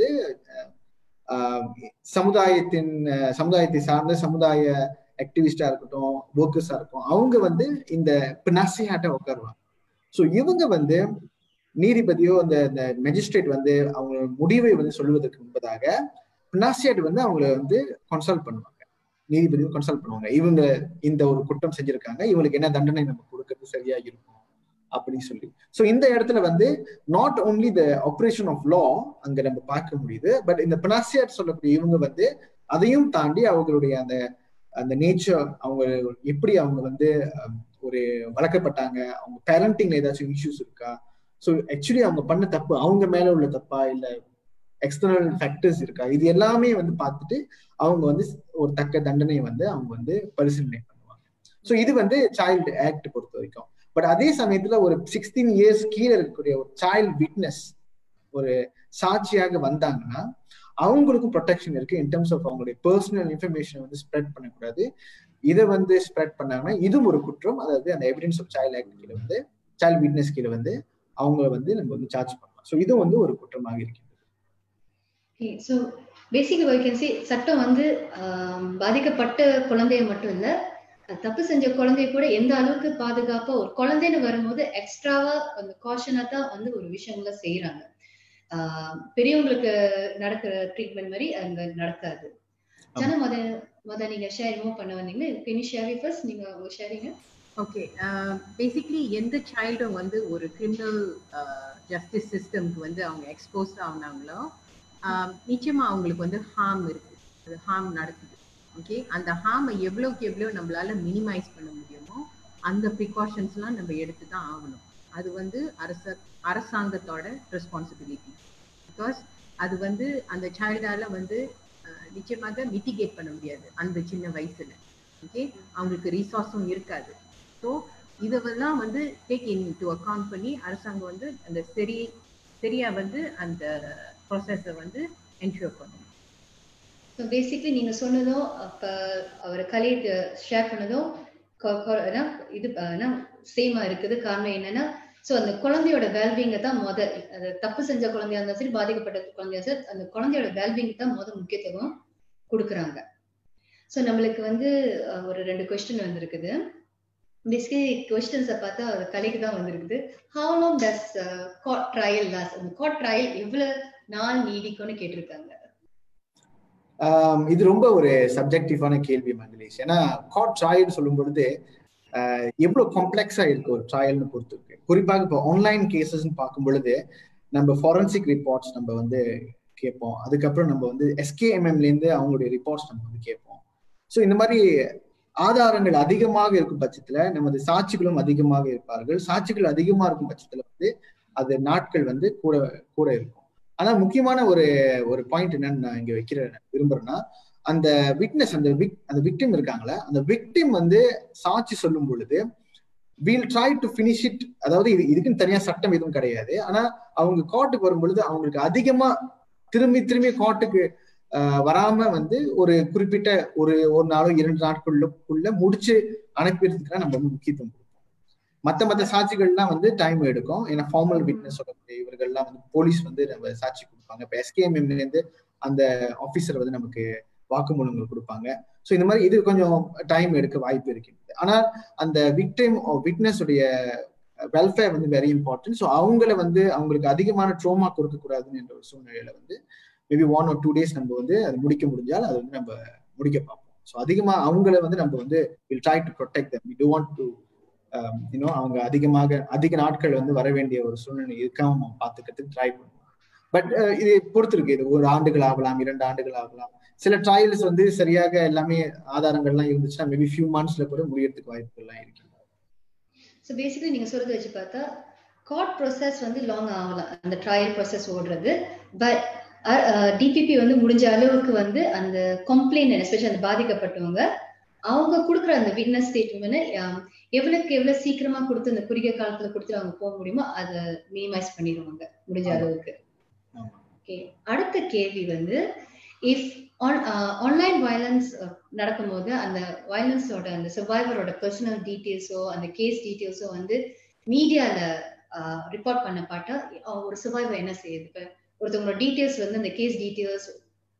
சமுதாயத்தின் சமுதாயத்தை சார்ந்த சமுதாய ஆக்டிவிஸ்டா இருக்கட்டும் ஒர்க்கர்ஸா இருக்கும் அவங்க வந்து இந்த பினாசியாட்ட உட்காருவாங்க ஸோ இவங்க வந்து நீதிபதியோ அந்த இந்த மெஜிஸ்ட்ரேட் வந்து அவங்க முடிவை வந்து சொல்வதற்கு முன்பதாக பினாசியாட் வந்து அவங்கள வந்து கன்சல்ட் பண்ணுவாங்க நீதிபதியும் கன்சல்ட் பண்ணுவாங்க இவங்க இந்த ஒரு குற்றம் செஞ்சிருக்காங்க இவங்களுக்கு என்ன தண்டனை நம்ம கொடுக்கறது சரியா இருக்கும் அப்படின்னு சொல்லி ஸோ இந்த இடத்துல வந்து not only the operation of law அங்க நம்ம பார்க்க முடியுது பட் இந்த பினாசியாட் சொல்லக்கூடிய இவங்க வந்து அதையும் தாண்டி அவங்களுடைய அந்த அந்த நேச்சர் அவங்க எப்படி அவங்க வந்து ஒரு வளர்க்கப்பட்டாங்க அவங்க பேரண்டிங்ல ஏதாச்சும் இஷ்யூஸ் இருக்கா ஸோ ஆக்சுவலி அவங்க பண்ண தப்பு அவங்க மேல உள்ள தப்பா இல்ல எக்ஸ்டர்னல் ஃபேக்டர்ஸ் இருக்கா இது எல்லாமே வந்து பார்த்துட்டு அவங்க வந்து ஒரு தக்க தண்டனை வந்து அவங்க வந்து பரிசீலனை பண்ணுவாங்க ஸோ இது வந்து சைல்டு ஆக்ட் பொறுத்த வரைக்கும் பட் அதே சமயத்துல ஒரு சிக்ஸ்டீன் இயர்ஸ் கீழே இருக்கக்கூடிய ஒரு சைல்டு விட்னஸ் ஒரு சாட்சியாக வந்தாங்கன்னா அவங்களுக்கும் ப்ரொடெக்ஷன் இருக்கு இன் டர்ம்ஸ் ஆஃப் அவங்களுடைய பர்சனல் இன்ஃபர்மேஷன் வந்து ஸ்ப்ரெட் பண்ணக்கூடாது இதை வந்து ஸ்ப்ரெட் பண்ணாங்கன்னா இதுவும் ஒரு குற்றம் அதாவது அந்த எவிடன்ஸ் ஆஃப் சைல்ட் ஆக்ட் கீழே வந்து சைல்ட் விட்னஸ் கீழே வந்து அவங்கள வந்து நம்ம வந்து சார்ஜ் பண்ணலாம் ஸோ இது வந்து ஒரு குற்றமாக இருக்கிறது so basic I can see சட்டம் வந்து பாதிக்கப்பட்ட குழந்தைய மட்டும் இல்ல தப்பு செஞ்ச குழந்தைய கூட எந்த அளவுக்கு பாதுகாப்பா ஒரு குழந்தைன்னு வரும்போது எக்ஸ்ட்ராவா அந்த காஷனா தான் வந்து ஒரு விஷயங்கள செய்யறாங்க பெரியவங்களுக்கு நடக்கிற ட்ரீட்மெண்ட் மாதிரி அங்க நடக்காது ஜன மத மத நீங்க ஷேர் மூவ் பண்ண வந்தீங்க கெனி ஷேரி ஃபர்ஸ்ட் நீங்க உங்க ஷேரிங்க ஓகே பேசிக்லி எந்த சைல்டும் வந்து ஒரு கிரிமினல் ஜஸ்டிஸ் சிஸ்டம்க்கு வந்து அவங்க எக்ஸ்போஸ் ஆகுனாங்களோ நிச்சயமா அவங்களுக்கு வந்து ஹார்ம் இருக்கு அது ஹார்ம் நடக்குது ஓகே அந்த ஹார்மை எவ்வளோக்கு எவ்வளோ நம்மளால மினிமைஸ் பண்ண முடியுமோ அந்த ப்ரிகாஷன்ஸ்லாம் நம்ம எடுத்து தான் ஆகணும் அது வந்து அரச அரசாங்கத்தோட ரெஸ்பான்சிபிலிட்டி பிகாஸ் அது வந்து அந்த சைல்டால வந்து நிச்சயமாக மிட்டிகேட் பண்ண முடியாது அந்த சின்ன வயசுல ஓகே அவங்களுக்கு ரீசார்ஸும் இருக்காது ஸோ இதெல்லாம் வந்து டேக் இன் டு அக்கௌண்ட் பண்ணி அரசாங்கம் வந்து அந்த சரி சரியா வந்து அந்த ப்ராசஸை வந்து என்ஷூர் பண்ணணும் ஸோ பேசிக்லி நீங்க சொன்னதும் அப்ப அவர் கலை ஷேர் பண்ணதும் இது சேமா இருக்குது காரணம் என்னன்னா ஸோ அந்த குழந்தையோட வெல்பீங்கை தான் முத அது தப்பு செஞ்ச குழந்தையா இருந்தாலும் சரி பாதிக்கப்பட்ட குழந்தையா சரி அந்த குழந்தையோட வெல்பீங் தான் முத முக்கியத்துவம் கொடுக்குறாங்க ஸோ நம்மளுக்கு வந்து ஒரு ரெண்டு கொஸ்டின் வந்திருக்குது பேசிக்கலி கொஸ்டின்ஸை பார்த்தா அது கலைக்கு தான் வந்திருக்குது how long does court trial last அந்த காட் ட்ரையல் எவ்வளவு நாள் நீடிக்கும்னு கேட்டிருக்காங்க இது ரொம்ப ஒரு சப்ஜெக்டிவான கேள்வி மங்களேஷ் ஏன்னா காட் ட்ரையல் சொல்லும் பொழுது எவ்வளவு காம்ப்ளெக்ஸா இருக்கு ஒரு ட்ரையல்னு பொறுத்து இருக்கு குறிப்பாக இப்போ ஆன்லைன் கேசஸ்ன்னு பார்க்கும் பொழுது நம்ம ஃபாரன்சிக் ரிப்போர்ட்ஸ் நம்ம வந்து கேட்போம் அதுக்கப்புறம் நம்ம வந்து எஸ்கேஎம்எம்ல இருந்து அவங்களுடைய ரிப்போர்ட்ஸ் நம்ம வந்து கேட்போம் ஸோ இந்த மாதிரி ஆதாரங்கள் அதிகமாக இருக்கும் பட்சத்துல நமது சாட்சிகளும் அதிகமாக இருப்பார்கள் சாட்சிகள் அதிகமா இருக்கும் பட்சத்துல வந்து அது நாட்கள் வந்து கூட கூட இருக்கும் ஆனா முக்கியமான ஒரு ஒரு பாயிண்ட் என்னன்னு நான் இங்க வைக்கிற விரும்புறேன்னா அந்த விட்னஸ் அந்த விக் அந்த விக்டிம் இருக்காங்களே அந்த விக்டிம் வந்து சாட்சி சொல்லும் பொழுது we'll try to finish it அதாவது இது இதுக்குன்னு தனியா சட்டம் எதுவும் கிடையாது ஆனா அவங்க கோர்ட்டுக்கு வரும் பொழுது அவங்களுக்கு அதிகமா திரும்பி திரும்பி கோர்ட்டுக்கு வராம வந்து ஒரு குறிப்பிட்ட ஒரு ஒரு நாளோ இரண்டு நாட்களுக்குள்ள முடிச்சு அனுப்பிடுறதுக்கு நம்ம வந்து முக்கியத்துவம் கொடுப்போம் மத்த மத்த சாட்சிகள்லாம் வந்து டைம் எடுக்கும் ஏன்னா ஃபார்மல் விட்னஸ் சொல்லக்கூடிய இவர்கள்லாம் வந்து போலீஸ் வந்து நம்ம சாட்சி கொடுப்பாங்க இப்போ எஸ்கேஎம்எம்ல இருந்து அந்த ஆபீசர் வந்து நமக்கு வாக்குமூலங்கள் கொடுப்பாங்க ஸோ இந்த மாதிரி இது கொஞ்சம் டைம் எடுக்க வாய்ப்பு இருக்கின்றது ஆனால் அந்த விக்டிம் விட்னஸ் உடைய வெல்ஃபேர் வந்து வெரி இம்பார்ட்டன்ட் ஸோ அவங்கள வந்து அவங்களுக்கு அதிகமான ட்ரோமா கொடுக்க கூடாதுன்னு என்ற ஒரு சூழ்நிலையில வந்து maybe one or two days நம்ம வந்து அது முடிக்க முடிஞ்சால் அது வந்து நம்ம முடிக்க பார்ப்போம் ஸோ அதிகமா அவங்கள வந்து நம்ம வந்து will try to protect them we do want to இன்னும் அவங்க அதிகமாக அதிக நாட்கள் வந்து வர வேண்டிய ஒரு சூழ்நிலை இருக்காம நம்ம பார்த்துக்கிறதுக்கு ட்ரை பண்ணுவோம் பட் இது பொறுத்திருக்கு இது ஒரு ஆண்டுகள் ஆகலாம் இரண்டு ஆண்டுகள் ஆகலாம் சில ட்ரையல்ஸ் வந்து சரியாக எல்லாமே ஆதாரங்கள்லாம் இருந்துச்சுன்னா மேபி ஃபியூ மந்த்ஸ்ல கூட முடியறதுக்கு வாய்ப்புகள்லாம் இருக்கு ஸோ பேசிக்கலி நீங்க சொல்றதை வச்சு பார்த்தா கார்ட் ப்ராசஸ் வந்து லாங் ஆகலாம் அந்த ட்ரையல் ப்ராசஸ் ஓடுறது பட் டிபிபி வந்து முடிஞ்ச அளவுக்கு வந்து அந்த கம்ப்ளைண்ட் எஸ்பெஷலி அந்த பாதிக்கப்பட்டவங்க அவங்க கொடுக்குற அந்த விட்னஸ் ஸ்டேட்மெண்ட் எவ்வளவுக்கு எவ்வளவு சீக்கிரமா கொடுத்து அந்த குறுகிய காலத்துல கொடுத்துட்டு அவங்க போக முடியுமோ அதை மினிமைஸ் பண்ணிடுவாங்க முடிஞ்ச அளவுக்கு ஓகே அடுத்த கேள்வி வந்து இஃப் ஆன்லைன் வயலன்ஸ் நடக்கும்போது அந்த வயலன்ஸோட அந்த சர்வைவரோட பர்சனல் டீட்டெயில்ஸோ அந்த கேஸ் டீட்டெயில்ஸோ வந்து மீடியால ரிப்போர்ட் பண்ண பாட்டா ஒரு சர்வைவர் என்ன செய்யுது இப்போ ஒருத்தவங்களோட டீட்டெயில்ஸ் வந்து அந்த கேஸ் டீட்டெயில்ஸ்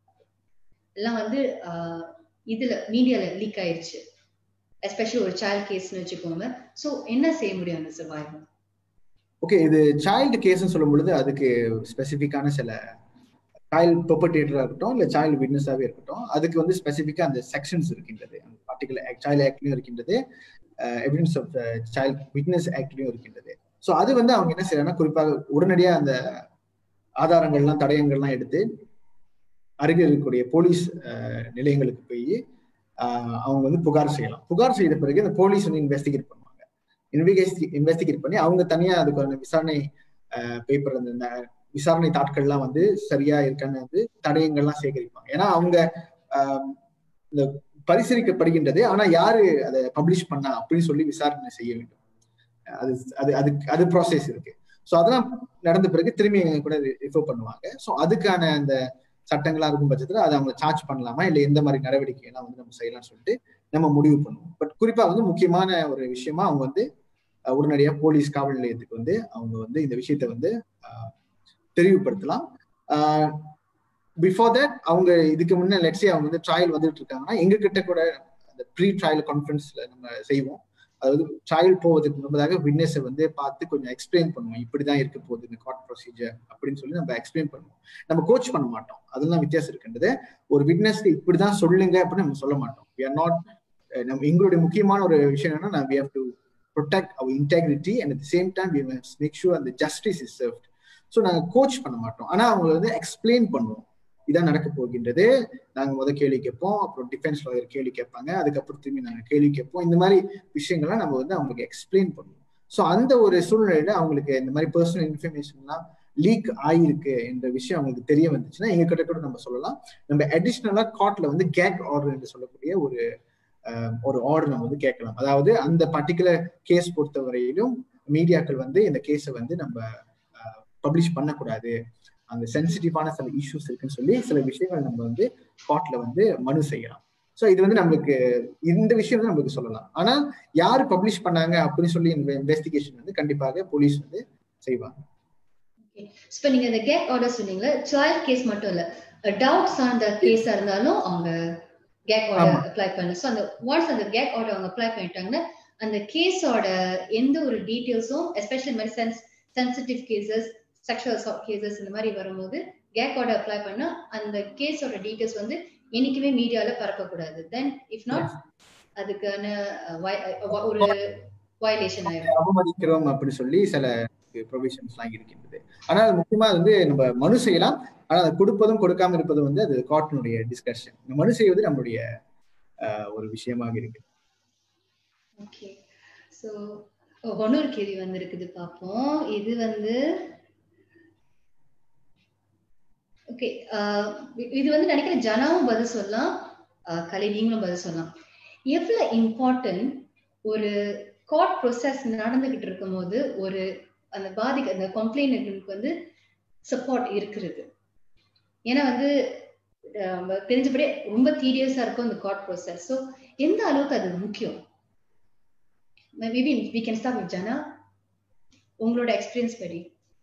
எல்லாம் வந்து இதுல மீடியால லீக் ஆயிருச்சு எஸ்பெஷலி ஒரு சைல்ட் கேஸ்னு வச்சுக்கோங்க ஸோ என்ன செய்ய முடியும் அந்த சர்வைவர் ஓகே இது சைல்டு கேஸ்ன்னு சொல்லும் பொழுது அதுக்கு ஸ்பெசிஃபிக்கான சில சைல்டு பெர்பர்டேட்டரா இருக்கட்டும் இல்ல சைல்டு விட்னஸாவே இருக்கட்டும் அதுக்கு வந்து ஸ்பெசிஃபிக்கா அந்த செக்ஷன்ஸ் இருக்கின்றது அந்த பர்டிகுலர் சைல்டு ஆக்ட்லயும் இருக்கின்றது எவிடன்ஸ் ஆஃப் சைல்டு விட்னஸ் ஆக்ட்லயும் இருக்கின்றது ஸோ அது வந்து அவங்க என்ன செய்யறாங்கன்னா குறிப்பாக உடனடியா அந்த ஆதாரங்கள்லாம் தடயங்கள்லாம் எடுத்து அருகில் இருக்கக்கூடிய போலீஸ் நிலையங்களுக்கு போய் அவங்க வந்து புகார் செய்யலாம் புகார் செய்த பிறகு அந்த போலீஸ் வந்து இன்வெஸ்டிகேட் பண்ணுவாங்க இன்வெஸ்டி இன்வெஸ்டிகேட் பண்ணி அவங்க தனியா அதுக்கான விசாரணை பேப்பர் அந்த விசாரணை தாட்கள்லாம் வந்து சரியா இருக்கான்னு வந்து தடயங்கள்லாம் சேகரிப்பாங்க ஏன்னா அவங்க இந்த பரிசீலிக்கப்படுகின்றது ஆனா யாரு அதை பப்ளிஷ் பண்ணா அப்படின்னு சொல்லி விசாரணை செய்ய வேண்டும் அது அது அது அது ப்ராசஸ் இருக்கு ஸோ அதெல்லாம் நடந்த பிறகு திரும்பி எங்க கூட ரிஃபர் பண்ணுவாங்க ஸோ அதுக்கான அந்த சட்டங்களா இருக்கும் பட்சத்துல அதை அவங்க சார்ஜ் பண்ணலாமா இல்லை எந்த மாதிரி நடவடிக்கை எல்லாம் வந்து நம்ம செய்யலாம்னு சொல்லிட்டு நம்ம முடிவு பண்ணுவோம் பட் குறிப்பா வந்து முக்கியமான ஒரு விஷயமா அவங்க வந்து உடனடியா போலீஸ் காவல் நிலையத்துக்கு வந்து அவங்க வந்து இந்த விஷயத்த வந்து தெளிவுபடுத்தலாம் பிஃபோர் தட் அவங்க இதுக்கு முன்னே லெட்ஸே அவங்க வந்து ட்ரையல் வந்துட்டு இருக்காங்கன்னா எங்க கிட்ட கூட அந்த ப்ரீ ட்ரையல் கான்ஃபரன்ஸ்ல நம்ம செய்வோம் அதாவது ட்ரையல் போவதற்கு முன்பதாக விட்னஸை வந்து பார்த்து கொஞ்சம் எக்ஸ்பிளைன் பண்ணுவோம் இப்படிதான் இருக்க போகுது இந்த கார்ட் ப்ரொசீஜர் அப்படின்னு சொல்லி நம்ம எக்ஸ்பிளைன் பண்ணுவோம் நம்ம கோச் பண்ண மாட்டோம் அதெல்லாம் வித்தியாசம் இருக்கின்றது ஒரு விட்னஸ்க்கு இப்படிதான் சொல்லுங்க அப்படின்னு நம்ம சொல்ல மாட்டோம் வி ஆர் நாட் நம்ம எங்களுடைய முக்கியமான ஒரு விஷயம் என்னன்னா we have to protect our integrity and at same time we make sure அந்த ஜஸ்டிஸ் இஸ் சர்வ்ட் ஸோ நாங்கள் கோச் பண்ண மாட்டோம் ஆனால் அவங்க வந்து எக்ஸ்பிளைன் பண்ணுவோம் இதான் நடக்க போகின்றது நாங்க முத கேள்வி கேட்போம் அப்புறம் டிஃபென்ஸ் லாயர் கேள்வி கேட்பாங்க அதுக்கப்புறம் திரும்பி நாங்க கேள்வி கேட்போம் இந்த மாதிரி விஷயங்கள்லாம் நம்ம வந்து அவங்களுக்கு எக்ஸ்பிளைன் பண்ணுவோம் ஸோ அந்த ஒரு சூழ்நிலையில அவங்களுக்கு இந்த மாதிரி பர்சனல் இன்ஃபர்மேஷன்லாம் லீக் ஆயிருக்கு என்ற விஷயம் அவங்களுக்கு தெரிய வந்துச்சுன்னா எங்க கிட்ட கூட நம்ம சொல்லலாம் நம்ம அடிஷ்னலா கார்ட்ல வந்து கேக் ஆர்டர் என்று சொல்லக்கூடிய ஒரு ஒரு ஆர்டர் நம்ம வந்து கேட்கலாம் அதாவது அந்த பர்டிகுலர் கேஸ் பொறுத்த வரையிலும் மீடியாக்கள் வந்து இந்த கேஸை வந்து நம்ம பப்ளிஷ் பண்ணக்கூடாது அந்த சென்சிட்டிவான சில இஷ்யூஸ் இருக்குன்னு சொல்லி சில விஷயங்கள் நம்ம வந்து கோர்ட்ல வந்து மனு செய்யலாம் ஸோ இது வந்து நம்மளுக்கு இந்த விஷயம் வந்து நம்மளுக்கு சொல்லலாம் ஆனா யாரு பப்ளிஷ் பண்ணாங்க அப்படின்னு சொல்லி இந்த இன்வெஸ்டிகேஷன் வந்து கண்டிப்பாக போலீஸ் வந்து செய்வாங்க இப்போ நீங்க இந்த கேக் ஆர்டர் சொன்னீங்களா சைல்ட் கேஸ் மட்டும் இல்ல டவுட் சார்ந்த கேஸா இருந்தாலும் அவங்க கேக் ஆர்டர் அப்ளை பண்ணு ஸோ அந்த ஒன்ஸ் அந்த கேக் ஆர்டர் அவங்க அப்ளை பண்ணிட்டாங்கன்னா அந்த கேஸோட எந்த ஒரு டீட்டெயில்ஸும் எஸ்பெஷலி மாதிரி sense sensitive cases sexual assault cases இந்த மாதிரி வரும்போது கேக் ஆர்டர் அப்ளை பண்ணா அந்த கேஸோட டீட்டெயில்ஸ் வந்து என்னைக்குமே மீடியால பரப்பக்கூடாது தென் இஃப் நாட் அதுக்கான ஒரு வயலேஷன் ஆயிடும் அவமதிக்கிறோம் அப்படி சொல்லி சில ப்ரொவிஷன்ஸ் எல்லாம் இருக்கின்றது ஆனால் முக்கியமா வந்து நம்ம மனு செய்யலாம் ஆனா அதை கொடுப்பதும் கொடுக்காம இருப்பதும் வந்து அது கார்ட்டினுடைய டிஸ்கஷன் இந்த மனு செய்வது நம்மளுடைய ஒரு விஷயமாக இருக்கு ஓகே ஸோ ஒன்னொரு கேள்வி வந்திருக்குது பார்ப்போம் இது வந்து ஓகே இது வந்து நினைக்கிறேன் ஜனாவும் பதில் சொல்லலாம் கலை நீங்களும் பதில் சொல்லலாம் எவ்வளவு இம்பார்ட்டன்ட் ஒரு கோர்ட் ப்ரொசஸ் நடந்துகிட்டு இருக்கும் போது ஒரு அந்த பாதிக்க அந்த கம்ப்ளைண்ட்டுக்கு வந்து சப்போர்ட் இருக்கிறது ஏன்னா வந்து தெரிஞ்சபடி ரொம்ப தீரியஸா இருக்கும் இந்த கோர்ட் ப்ரொசஸ் ஸோ எந்த அளவுக்கு அது முக்கியம் maybe we can start with Jana உங்களோட எக்ஸ்பீரியன்ஸ் படி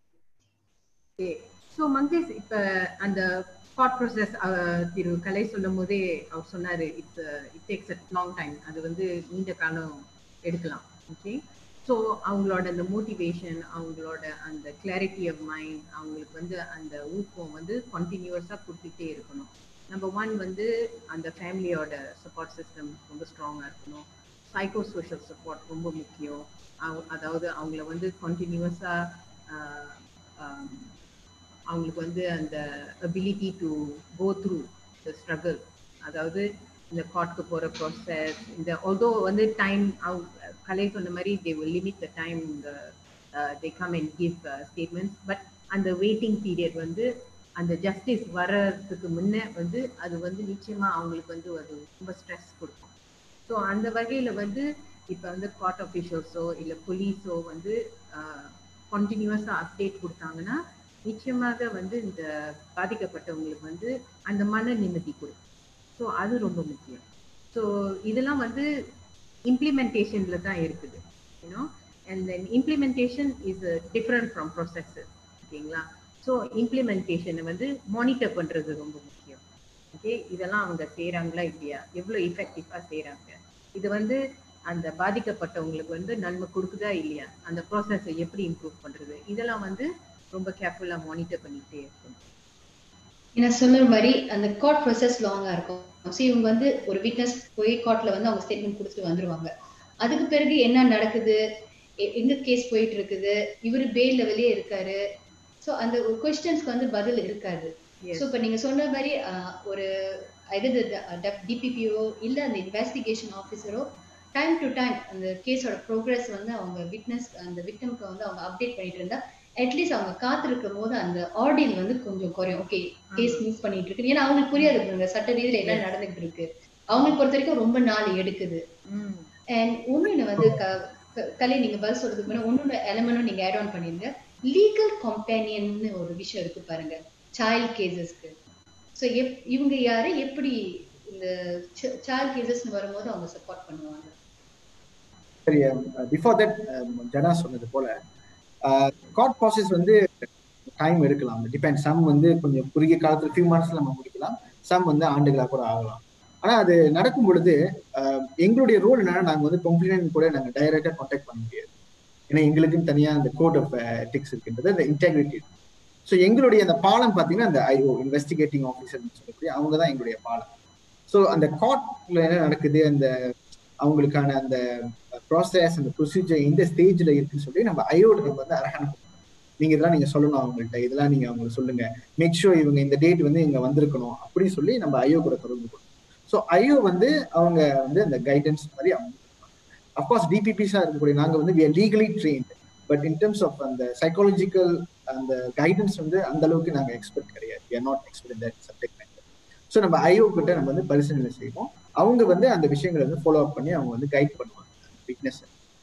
ஸோ மங்கேஷ் இப்போ அந்த தாட் ப்ராசஸ் திரு கலை சொல்லும் போதே அவர் சொன்னார் it's it takes a long time அது வந்து நீண்ட காலம் எடுக்கலாம் ஓகே ஸோ அவங்களோட அந்த மோட்டிவேஷன் அவங்களோட அந்த கிளாரிட்டி ஆஃப் மைண்ட் அவங்களுக்கு வந்து அந்த ஊக்கம் வந்து கண்டினியூஸாக கொடுத்துட்டே இருக்கணும் நம்பர் ஒன் வந்து அந்த ஃபேமிலியோட சப்போர்ட் சிஸ்டம் ரொம்ப ஸ்ட்ராங்காக இருக்கணும் சைக்கோ சோஷியல் சப்போர்ட் ரொம்ப முக்கியம் அதாவது அவங்கள வந்து கண்டினியூஸாக அவங்களுக்கு வந்து அந்த ability to go through the struggle அதாவது இந்த காட்க்கு போகிற ப்ராசஸ் இந்த ஆல்தோ வந்து டைம் அவங்க கலை சொன்ன மாதிரி they will limit the time இந்த they come and give statements but அந்த வெயிட்டிங் பீரியட் வந்து அந்த ஜஸ்டிஸ் வர்றதுக்கு முன்னே வந்து அது வந்து நிச்சயமாக அவங்களுக்கு வந்து அது ரொம்ப ஸ்ட்ரெஸ் கொடுக்கும் ஸோ அந்த வகையில் வந்து இப்போ வந்து கோர்ட் அஃபிஷியல்ஸோ இல்லை போலீஸோ வந்து கண்டினியூஸாக அப்டேட் கொடுத்தாங்கன்னா நிச்சயமாக வந்து இந்த பாதிக்கப்பட்டவங்களுக்கு வந்து அந்த மன நிம்மதி கொடுக்கும் ஸோ அது ரொம்ப முக்கியம் ஸோ இதெல்லாம் வந்து இம்ப்ளிமெண்டேஷனில் தான் இருக்குது you know and then implementation is different from processes ஓகேங்களா ஸோ இம்ப்ளிமெண்டேஷனை வந்து மானிட்டர் பண்ணுறது ரொம்ப முக்கியம் ஓகே இதெல்லாம் அவங்க செய்கிறாங்களா இல்லையா எவ்வளோ இஃபெக்டிவாக செய்கிறாங்க இது வந்து அந்த பாதிக்கப்பட்டவங்களுக்கு வந்து நன்மை கொடுக்குதா இல்லையா அந்த ப்ராசஸை எப்படி இம்ப்ரூவ் பண்ணுறது இதெல்லாம் வந்து ரொம்ப கேர்ஃபுல்லாக மானிட்டர் பண்ணிக்கிட்டே இருக்கணும் நான் சொன்ன மாதிரி அந்த கோர்ட் ப்ரொசஸ் லாங்கா இருக்கும் ஸோ இவங்க வந்து ஒரு விட்னஸ் போய் கோர்ட்ல வந்து அவங்க ஸ்டேட்மெண்ட் கொடுத்துட்டு வந்துருவாங்க அதுக்கு பிறகு என்ன நடக்குது எங்க கேஸ் போயிட்டு இருக்குது இவர் பெயில் லெவலே இருக்காரு ஸோ அந்த ஒரு கொஸ்டின்ஸ்க்கு வந்து பதில் இருக்காது Yes. ஸோ இப்போ நீங்க சொன்ன மாதிரி ஆஹ், ஒரு எது டிபிபிஓ இல்ல அந்த இன்வெஸ்டிகேஷன் ஆஃபீஸரோ டைம் டு டைம் அந்த கேஸோட ப்ரோக்ரஸ் வந்து அவங்க விட்னஸ் அந்த விக்டம்க்கு வந்து அவங்க அப்டேட் பண்ணிட்டு இருந்தா அட்லீஸ்ட் அவங்க காத்திருக்கும் போது அந்த ஆர்டியல் வந்து கொஞ்சம் குறையும் ஓகே கேஸ் மூவ் பண்ணிட்டு இருக்கு ஏன்னா அவங்களுக்கு புரியாது பாருங்க சட்ட ரீதியில என்ன நடந்துகிட்டு இருக்கு அவங்களுக்கு பொறுத்த வரைக்கும் ரொம்ப நாள் எடுக்குது ம் அண்ட் ஒண்ணு வந்து க- க- கலை நீங்க பதில் சொல்றதுக்கு முன்னாடி ஒன்னொரு எலமெண்ட்டும் நீங்க ஆட் ஆன் பண்ணிருங்க லீகல் கம்பேனியன்னு ஒரு விஷயம் இருக்கு பாருங்க சைல்ட் கேசஸ்க்கு ஸோ எப் இவங்க யாரு எப்படி இந்த சைல்ட் கேசஸ்னு வரும்போது அவங்க சப்போர்ட் பண்ணுவாங்க சரி பிஃபோர் தட் ஜனா சொன்னது போல கார்ட் ப்ராசஸ் வந்து டைம் எடுக்கலாம் டிபெண்ட் சம் வந்து கொஞ்சம் குறுகிய காலத்துல ஃபியூ மந்த்ஸ்ல நம்ம முடிக்கலாம் சம் வந்து ஆண்டுகளா கூட ஆகலாம் ஆனா அது நடக்கும் பொழுது அஹ், எங்களுடைய ரோல் என்னன்னா நாங்க வந்து கம்ப்ளைண்ட் கூட நாங்க டைரக்டா கான்டாக்ட் பண்ண முடியாது ஏன்னா எங்களுக்குன்னு தனியா அந்த கோட் ஆஃப் எத்திக்ஸ் இருக்கின்றது அந்த இன்டெகிரிட்டி ஸோ எங்களுடைய அந்த பாலம் பாத்தீங்கன்னா அந்த ஐஓ இன்வெஸ்டிகேட்டிங் ஆஃபீஸர்னு சொல்லக்கூடிய அவங்க தான் எங்களுடைய பாலம் ஸோ அந்த கார்ட்ல என்ன நடக்குது அந்த அவங்களுக்கான அந்த ப்ராசஸ் அந்த ப்ரொசீஜர் எந்த ஸ்டேஜ்ல இருக்குன்னு சொல்லி நம்ம ஐயோட நம்ம வந்து அரகணம் நீங்க இதெல்லாம் நீங்க சொல்லணும் அவங்கள்ட்ட இதெல்லாம் நீங்க அவங்களுக்கு சொல்லுங்க மேக் ஷூர் இவங்க இந்த டேட் வந்து இங்க வந்திருக்கணும் அப்படின்னு சொல்லி நம்ம ஐயோ கூட தொடர்பு கொள்ளணும் ஸோ ஐயோ வந்து அவங்க வந்து அந்த கைடன்ஸ் மாதிரி அவங்க அஃப்கோர்ஸ் டிபிபிஸா இருக்கக்கூடிய நாங்க வந்து we are legally trained but in terms of அந்த சைக்காலஜிக்கல் அந்த கைடன்ஸ் வந்து அந்த அளவுக்கு நாங்க எக்ஸ்பர்ட் கிடையாது we are not expert in that subject matter so நம்ம ஐயோ கிட்ட நம்ம வந்து பரிசீலனை செய்வோம் அவங்க வந்து அந்த விஷயங்களை வந்து ஃபாலோ அப் பண்ணி அவங்க வந்து கைட் பண்ணுவாங்க விட்னஸ்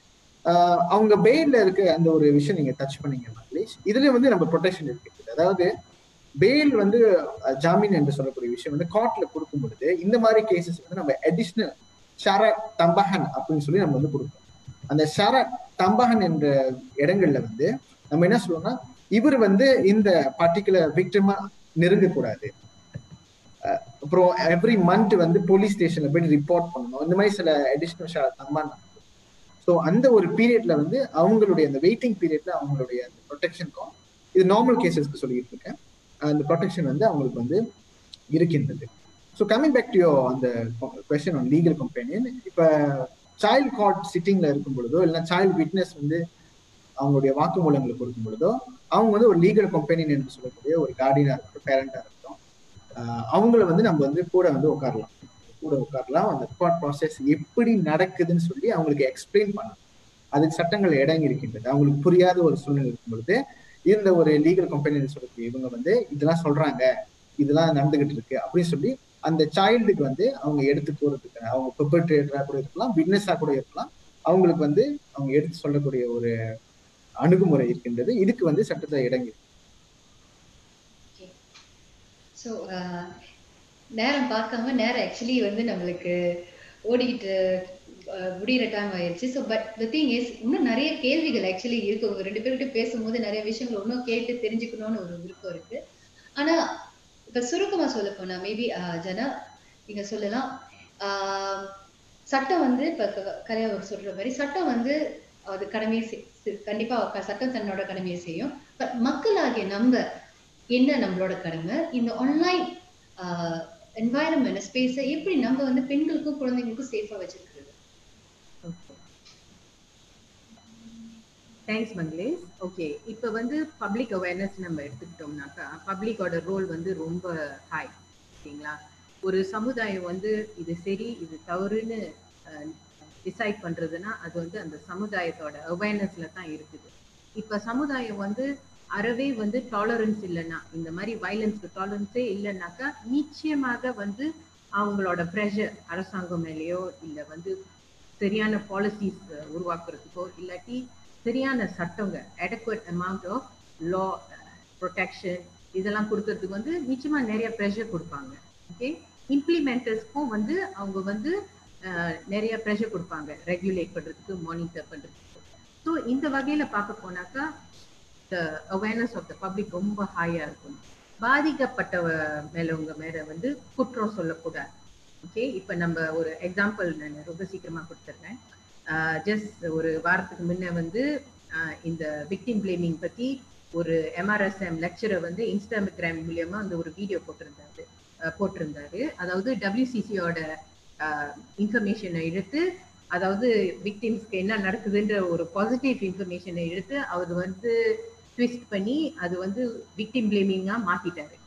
அவங்க பெயில்ல இருக்க அந்த ஒரு விஷயம் நீங்க டச் பண்ணீங்க மங்களேஷ் இதுல வந்து நம்ம ப்ரொடெக்ஷன் இருக்கு அதாவது பெயில் வந்து அஹ், ஜாமீன் என்று சொல்லக்கூடிய விஷயம் வந்து கோர்ட்ல கொடுக்கும் பொழுது இந்த மாதிரி கேசஸ் வந்து நம்ம அடிஷ்னல் ஷர தம்பஹன் அப்படின்னு சொல்லி நம்ம வந்து கொடுப்போம் அந்த ஷர தம்பஹன் என்ற இடங்கள்ல வந்து நம்ம என்ன சொல்லுவோம்னா இவர் வந்து இந்த பர்டிகுலர் விக்டிமா நெருங்கக்கூடாது அஹ் அப்புறம் எவ்ரி மந்த் வந்து போலீஸ் ஸ்டேஷன்ல போய் ரிப்போர்ட் பண்ணணும் இந்த மாதிரி சில அடிஷ்னல் ஷர தம்பான் ஸோ அந்த ஒரு பீரியட்ல வந்து அவங்களுடைய அந்த வெயிட்டிங் பீரியட்ல அவங்களுடைய அந்த ப்ரொடெக்ஷனுக்கும் இது நார்மல் கேசஸ்க்கு சொல்லிட்டு இருக்கேன் அந்த ப்ரொடெக்ஷன் வந்து அவங்களுக்கு வந்து இருக்கின்றது ஸோ கமிங் பேக் டு அந்த கொஸ்டின் ஆன் லீகல் கம்பெனியன் இப்போ சைல்ட் கார்ட் சிட்டிங்ல இருக்கும் பொழுதோ இல்லைன்னா சைல்ட் விட்னஸ் வந்து அவங்களுடைய வாக்குமூலங்களை கொடுக்கும் பொழுதோ அவங்க வந்து ஒரு லீகல் கம்பெனியன் என்று சொல்லக்கூடிய ஒரு கார்டியனா இருக்கட்டும் பேரண்டா இருக்கட்டும் ஆஹ் அவங்கள வந்து நம்ம வந்து கூட வந்து உட்காரலாம் கூட உட்காரலாம் அந்த கோர்ட் ப்ராசஸ் எப்படி நடக்குதுன்னு சொல்லி அவங்களுக்கு எக்ஸ்பிளைன் பண்ணலாம் அதுக்கு சட்டங்கள் இடங்கி இருக்கின்றது அவங்களுக்கு புரியாத ஒரு சூழ்நிலை இருக்கும் பொழுது இந்த ஒரு லீகல் கம்பெனி சொல்லக்கூடிய இவங்க வந்து இதெல்லாம் சொல்றாங்க இதெல்லாம் நடந்துகிட்டு இருக்கு அப்படின்னு சொல்லி அந்த சைல்டுக்கு வந்து அவங்க எடுத்து போறதுக்கு அவங்க பெர்பட்ரேட்டரா கூட இருக்கலாம் விட்னஸா கூட இருக்கலாம் அவங்களுக்கு வந்து அவங்க எடுத்து சொல்லக்கூடிய ஒரு அணுகுமுறை இருக்கின்றது இதுக்கு வந்து சட்டத்தை இடங்கி ஸோ நேரம் பார்க்காம நேரம் ஆக்சுவலி வந்து நம்மளுக்கு ஓடிக்கிட்டு அஹ், முடியிற டைம் ஆயிடுச்சு so but the thing is இன்னும் நிறைய கேள்விகள் ஆக்சுவலி இருக்கு உங்க ரெண்டு பேர்கிட்ட பேசும்போது நிறைய விஷயங்கள் இன்னும் கேட்டு தெரிஞ்சுக்கணும்னு ஒரு விருப்பம் இருக்கு ஆனா இப்ப சுருக்கமா சொல்ல போனா மேபி ஜனா நீங்க சொல்லலாம் ஆஹ், சட்டம் வந்து இப்ப க- கலையா அவர் சொல்ற மாதிரி சட்டம் வந்து அது கடமையை செய்- செய்- கண்டிப்பா க- சட்டம் தன்னோட கடமையை செய்யும் பட் மக்களாகிய நம்ம என்ன நம்மளோட கடமை இந்த ஆன்லைன் என்வாயரன்மெண்ட் ஸ்பேஸை எப்படி நம்ம வந்து பெண்களுக்கும் குழந்தைங்களுக்கும் சேஃபா வச்சிருக்கிறது தேங்க்ஸ் மங்களேஷ் ஓகே இப்போ வந்து பப்ளிக் அவேர்னஸ் நம்ம எடுத்துக்கிட்டோம்னாக்கா பப்ளிக்கோட ரோல் வந்து ரொம்ப ஹாய் ஓகேங்களா ஒரு சமுதாயம் வந்து இது சரி இது தவறுன்னு டிசைட் பண்றதுன்னா அது வந்து அந்த சமுதாயத்தோட அவேர்னஸ்ல தான் இருக்குது இப்போ சமுதாயம் வந்து அறவே வந்து டாலரன்ஸ் இல்லைன்னா இந்த மாதிரி வயலன்ஸ்க்கு டாலரன்ஸே இல்லைன்னாக்கா நிச்சயமாக வந்து அவங்களோட ப்ரெஷர் அரசாங்கம் மேலேயோ இல்லை வந்து சரியான பாலிசிஸ் உருவாக்குறதுக்கோ இல்லாட்டி சரியான சட்டங்க adequate amount of law protection இதெல்லாம் கொடுக்கறதுக்கு வந்து நிச்சயமா நிறைய ப்ரெஷர் கொடுப்பாங்க ஓகே இம்ப்ளிமெண்டர்ஸ்க்கும் வந்து அவங்க வந்து அஹ், நிறைய ப்ரெஷர் கொடுப்பாங்க ரெகுலேட் பண்றதுக்கு மானிட்டர் பண்றதுக்கு ஸோ இந்த வகையில பார்க்க போனாக்கா the awareness of the public ரொம்ப ஹையா இருக்கும் பாதிக்கப்பட்டவ மேலவங்க மேல வந்து குற்றம் சொல்லக்கூடாது ஓகே இப்போ நம்ம ஒரு எக்ஸாம்பிள் நான் ரொம்ப சீக்கிரமா கொடுத்துட்றேன் ஜஸ்ட் ஒரு வாரத்துக்கு முன்ன வந்து ஆஹ் இந்த விக்டிம் பிளேமிங் பத்தி ஒரு எம்ஆர்எஸ்எம் லெக்சரர் வந்து இன்ஸ்டாகிராம் மூலியமா அந்த ஒரு வீடியோ போட்டிருந்தாரு ஆஹ் போட்டிருந்தாரு அதாவது டபிள்யூசிசியோட இன்ஃபர்மேஷனை எடுத்து அதாவது விக்டிம்ஸ்க்கு என்ன நடக்குதுன்ற ஒரு பாசிட்டிவ் இன்ஃபர்மேஷனை எடுத்து அவர் வந்து ட்விஸ்ட் பண்ணி அது வந்து விக்டிம் பிளேமிங்கா மாத்திட்டாரு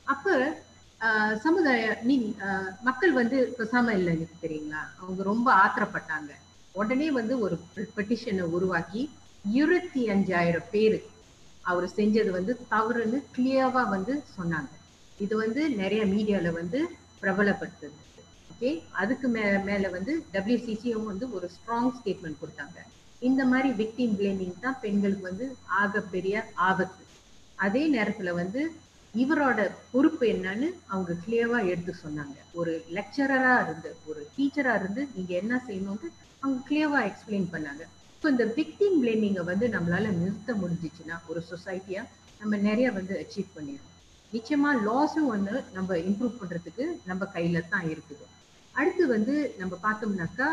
அப்ப ஆஹ், சமுதாய மீன் மக்கள் வந்து பேசாம இல்லை எனக்கு தெரியுங்களா அவங்க ரொம்ப ஆத்திரப்பட்டாங்க உடனே வந்து ஒரு பெட்டிஷனை உருவாக்கி இருபத்தி அஞ்சாயிரம் பேரு அவர் செஞ்சது வந்து தவறுன்னு கிளியரா வந்து சொன்னாங்க இது வந்து நிறைய மீடியால வந்து பிரபலப்படுத்துது ஓகே அதுக்கு மே மேல வந்து டபிள்யூசிசியும் வந்து ஒரு ஸ்ட்ராங் ஸ்டேட்மெண்ட் கொடுத்தாங்க இந்த மாதிரி விக்டிம் பிளேமிங் தான் பெண்களுக்கு வந்து ஆகப்பெரிய ஆபத்து அதே நேரத்துல வந்து இவரோட பொறுப்பு என்னன்னு அவங்க கிளியரா எடுத்து சொன்னாங்க ஒரு லெக்சரரா இருந்து ஒரு டீச்சரா இருந்து நீங்க என்ன செய்யணும்னு அவங்க கிளியரா எக்ஸ்பிளைன் பண்ணாங்க ஸோ இந்த விக்டிம் பிளேமிங்கை வந்து நம்மளால நிறுத்த முடிஞ்சிச்சுன்னா ஒரு சொசைட்டியா நம்ம நிறைய வந்து அச்சீவ் பண்ணிடணும் நிச்சயமா லாஸும் வந்து நம்ம இம்ப்ரூவ் பண்றதுக்கு நம்ம கையில தான் இருக்குது அடுத்து வந்து நம்ம பார்த்தோம்னாக்கா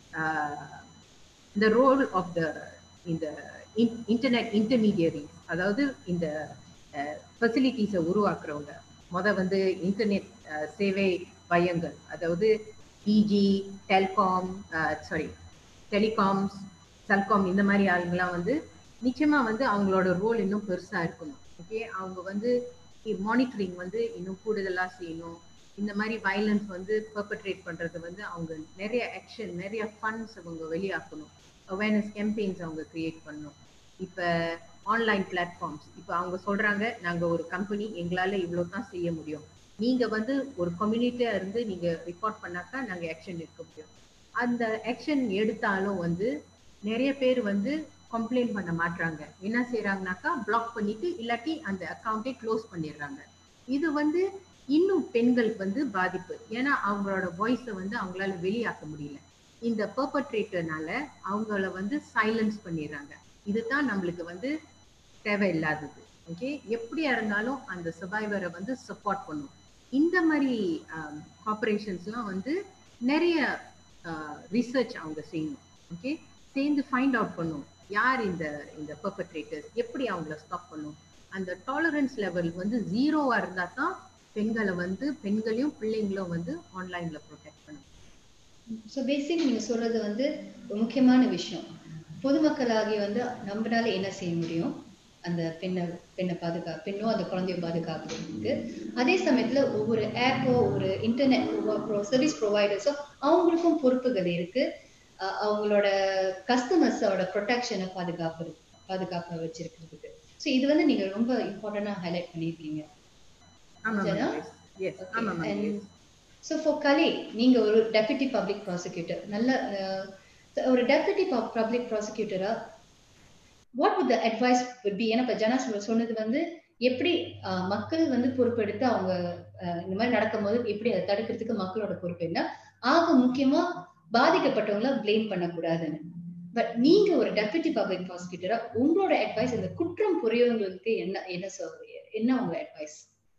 இந்த ரோல் ஆஃப் த இந்த இன்டர்நெட் இன்டர்மீடியரிஸ் அதாவது இந்த ஃபெசிலிட்டிஸை உருவாக்குறவங்க முத வந்து இன்டர்நெட் சேவை மையங்கள் அதாவது பிஜி டெல்காம் சாரி டெலிகாம்ஸ் செல்காம் இந்த மாதிரி ஆளுங்கெல்லாம் வந்து நிச்சயமா வந்து அவங்களோட ரோல் இன்னும் பெருசா இருக்கணும் ஓகே அவங்க வந்து மானிட்டரிங் வந்து இன்னும் கூடுதலா செய்யணும் இந்த மாதிரி வயலன்ஸ் வந்து பெர்பட்ரேட் பண்றது வந்து அவங்க நிறைய ஆக்ஷன் நிறைய ஃபண்ட்ஸ் அவங்க வெளியாக்கணும் அவேர்னஸ் கேம்பெயின்ஸ் அவங்க கிரியேட் பண்ணணும் இப்போ ஆன்லைன் பிளாட்ஃபார்ம்ஸ் இப்போ அவங்க சொல்றாங்க நாங்க ஒரு கம்பெனி எங்களால இவ்வளோ தான் செய்ய முடியும் நீங்க வந்து ஒரு கம்யூனிட்டியா இருந்து நீங்க ரிப்போர்ட் பண்ணாக்கா நாங்க ஆக்ஷன் எடுக்க முடியும் அந்த ஆக்ஷன் எடுத்தாலும் வந்து நிறைய பேர் வந்து கம்ப்ளைண்ட் பண்ண மாட்டாங்க என்ன செய்யறாங்கனாக்கா பிளாக் பண்ணிட்டு இல்லாட்டி அந்த அக்கௌண்ட்டை க்ளோஸ் பண்ணிடுறாங்க இது வந்து இன்னும் பெண்களுக்கு வந்து பாதிப்பு ஏன்னா அவங்களோட வாய்ஸை வந்து அவங்களால வெளியாக்க முடியல இந்த பெர்பட்ரேட்டர்னால அவங்கள வந்து சைலன்ஸ் பண்ணிடுறாங்க இதுதான் நம்மளுக்கு வந்து தேவையில்லாதது ஓகே எப்படியா இருந்தாலும் அந்த சர்வைவரை வந்து சப்போர்ட் பண்ணும் இந்த மாதிரி கார்பரேஷன்ஸ்லாம் வந்து நிறைய ரிசர்ச் அவங்க செய்யணும் ஓகே சேர்ந்து ஃபைண்ட் அவுட் பண்ணும் யார் இந்த இந்த பெர்பட்ரேட்டர்ஸ் எப்படி அவங்கள ஸ்டாப் பண்ணும் அந்த டாலரன்ஸ் லெவல் வந்து ஜீரோவா இருந்தா தான் பெண்களை வந்து பெண்களையும் பிள்ளைங்களும் வந்து ஆன்லைன்ல ப்ரொடெக்ட் பண்ணும் ஸோ பேசிக் நீங்க சொல்றது வந்து ஒரு முக்கியமான விஷயம் பொதுமக்களாகி வந்து நம்மளால என்ன செய்ய முடியும் அந்த பெண்ணை பெண்ணை பாதுகா பெண்ணோ அந்த குழந்தைய பாதுகாக்கிறதுக்கு அதே சமயத்துல ஒவ்வொரு ஆப்போ ஒரு இன்டர்நெட் சர்வீஸ் ப்ரொவைடர்ஸோ அவங்களுக்கும் பொறுப்புகள் இருக்கு அஹ் அவங்களோட கஸ்டமர்ஸோட ப்ரொடெக்ஷனை பாதுகாப்பு பாதுகாப்பா வச்சிருக்கிறதுக்கு ஸோ இது வந்து நீங்க ரொம்ப இம்பார்ட்டண்டா ஹைலைட் பண்ணியிருக்கீங்க ஆமா ஜனா? எஸ் ஆமா மேம் ஸோ ஃபார் கலை நீங்க ஒரு டெபுட்டி பப்ளிக் ப்ராசிக்யூட்டர் நல்ல அஹ், ஒரு டெபுட்டி பப்ளிக் ப்ராசிக்யூட்டரா what would the advice would be ஏன்னா இப்ப ஜனா சொல்~ சொன்னது வந்து எப்படி அஹ், மக்கள் வந்து பொறுப்பெடுத்து அவங்க அஹ், இந்த மாதிரி நடக்கும்போது எப்படி அதை தடுக்கிறதுக்கு மக்களோட பொறுப்பு என்ன ஆக முக்கியமா பாதிக்கப்பட்டவங்கள ப்ளேம் பண்ணக்கூடாதுன்னு பட் நீங்க ஒரு டெபுட்டி பப்ளிக் ப்ராசிக்யூட்டரா உங்களோட அட்வைஸ் இந்த குற்றம் புரியவங்களுக்கு என்ன என்ன சொல் என்ன உங்க அட்வைஸ்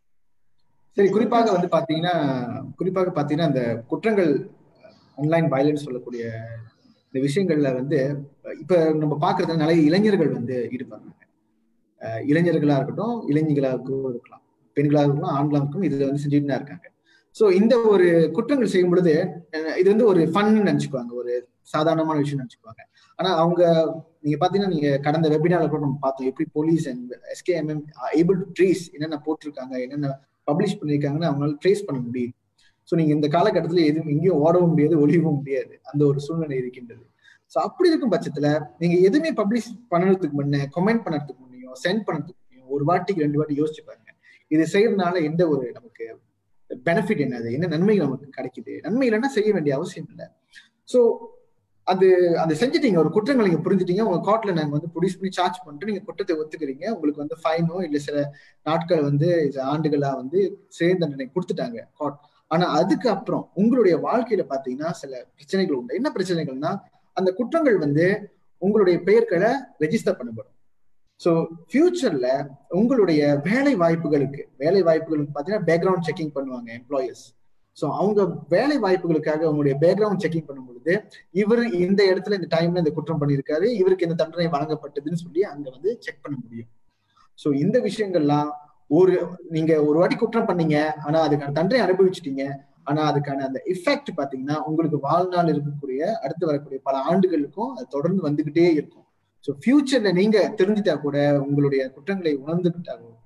சரி குறிப்பாக வந்து பாத்தீங்கன்னா குறிப்பாக பாத்தீங்கன்னா இந்த குற்றங்கள் ஆன்லைன் வயலன்ஸ் சொல்லக்கூடிய இந்த விஷயங்கள்ல வந்து இப்ப நம்ம பாக்குறது நிறைய இளைஞர்கள் வந்து ஈடுபடுறாங்க அஹ் இளைஞர்களா இருக்கட்டும் இளைஞர்களாகவும் இருக்கலாம் பெண்களாக இருக்கலாம் ஆண்களாக இருக்கும் இதுல வந்து செஞ்சுட்டு தான் இருக்காங்க சோ இந்த ஒரு குற்றங்கள் செய்யும் பொழுது அஹ் இது வந்து ஒரு ஃபன் நினைச்சுக்குவாங்க ஒரு சாதாரணமான விஷயம் நினைச்சுக்குவாங்க ஆனா அவங்க நீங்க பாத்தீங்கன்னா நீங்க கடந்த வெபினார்ல கூட நம்ம பார்த்தோம் எப்படி police and SKMM able to trace என்னென்ன போட்டிருக்காங்க என்னென்ன பப்ளிஷ் பண்ணியிருக்காங்கன்னு அவங்களால ட்ரேஸ் பண்ண முடியுது ஸோ நீங்க இந்த காலகட்டத்துல எதுவும் எங்கேயும் ஓடவும் முடியாது ஒளியவும் முடியாது அந்த ஒரு சூழ்நிலை இருக்கின்றது ஸோ அப்படி இருக்கும் பட்சத்துல நீங்க எதுவுமே பப்ளிஷ் பண்ணறதுக்கு முன்ன கமெண்ட் பண்ணறதுக்கு முன்னையும் சென்ட் பண்ணறதுக்கு முன்னையும் ஒரு வாட்டிக்கு ரெண்டு வாட்டி யோசிச்சு பாருங்க இது செய்யறதுனால எந்த ஒரு நமக்கு பெனிஃபிட் என்னது என்ன நன்மை நமக்கு கிடைக்குது நன்மை இல்லைன்னா செய்ய வேண்டிய அவசியம் இல்லை ஸோ அது அது செஞ்சுட்டீங்க ஒரு குற்றங்கள் நீங்க புரிஞ்சுட்டீங்க உங்க கோர்ட்ல நாங்க வந்து ப்ரொடியூஸ் பண்ணி சார்ஜ் பண்ணிட்டு நீங்க குற்றத்தை ஒத்துக்கிறீங்க உங்களுக்கு வந்து ஃபைனோ இல்ல சில நாட்கள் வந்து ஆண்டுகளா வந்து சிறை தண்டனை கொடுத்துட்டாங்க கோர்ட் ஆனா அதுக்கு அப்புறம் உங்களுடைய வாழ்க்கையில பாத்தீங்கன்னா சில பிரச்சனைகள் உண்டு என்ன பிரச்சனைகள்னா அந்த குற்றங்கள் வந்து உங்களுடைய பெயர்களை ரெஜிஸ்டர் பண்ணப்படும் ஸோ ஃபியூச்சர்ல உங்களுடைய வேலை வாய்ப்புகளுக்கு வேலை வாய்ப்புகளுக்கு பாத்தீங்கன்னா பேக்ரவுண்ட் செக்கிங் பண்ணுவாங்க எம்ப்ளாயர்ஸ் ஸோ அவங்க வேலை வாய்ப்புகளுக்காக உங்களுடைய பேக்ரவுண்ட் செக்கிங் பண்ணும் பொழுது இவர் இந்த இடத்துல இந்த டைம்ல இந்த குற்றம் பண்ணியிருக்காரு இவருக்கு இந்த தண்டனை வழங்கப்பட்டதுன்னு சொல்லி அங்க வந்து செக் பண்ண முடியும் ஸோ இந்த விஷயங்கள்லாம் ஒரு நீங்க ஒரு வாட்டி குற்றம் பண்ணீங்க ஆனா அதுக்கான தண்டனை அனுபவிச்சிட்டீங்க ஆனா அதுக்கான அந்த எஃபெக்ட் பாத்தீங்கன்னா உங்களுக்கு வாழ்நாள் இருக்கக்கூடிய அடுத்து வரக்கூடிய பல ஆண்டுகளுக்கும் அது தொடர்ந்து வந்துகிட்டே இருக்கும் ஸோ ஃபியூச்சர்ல நீங்க தெரிஞ்சுட்டா கூட உங்களுடைய குற்றங்களை உணர்ந்துகிட்டா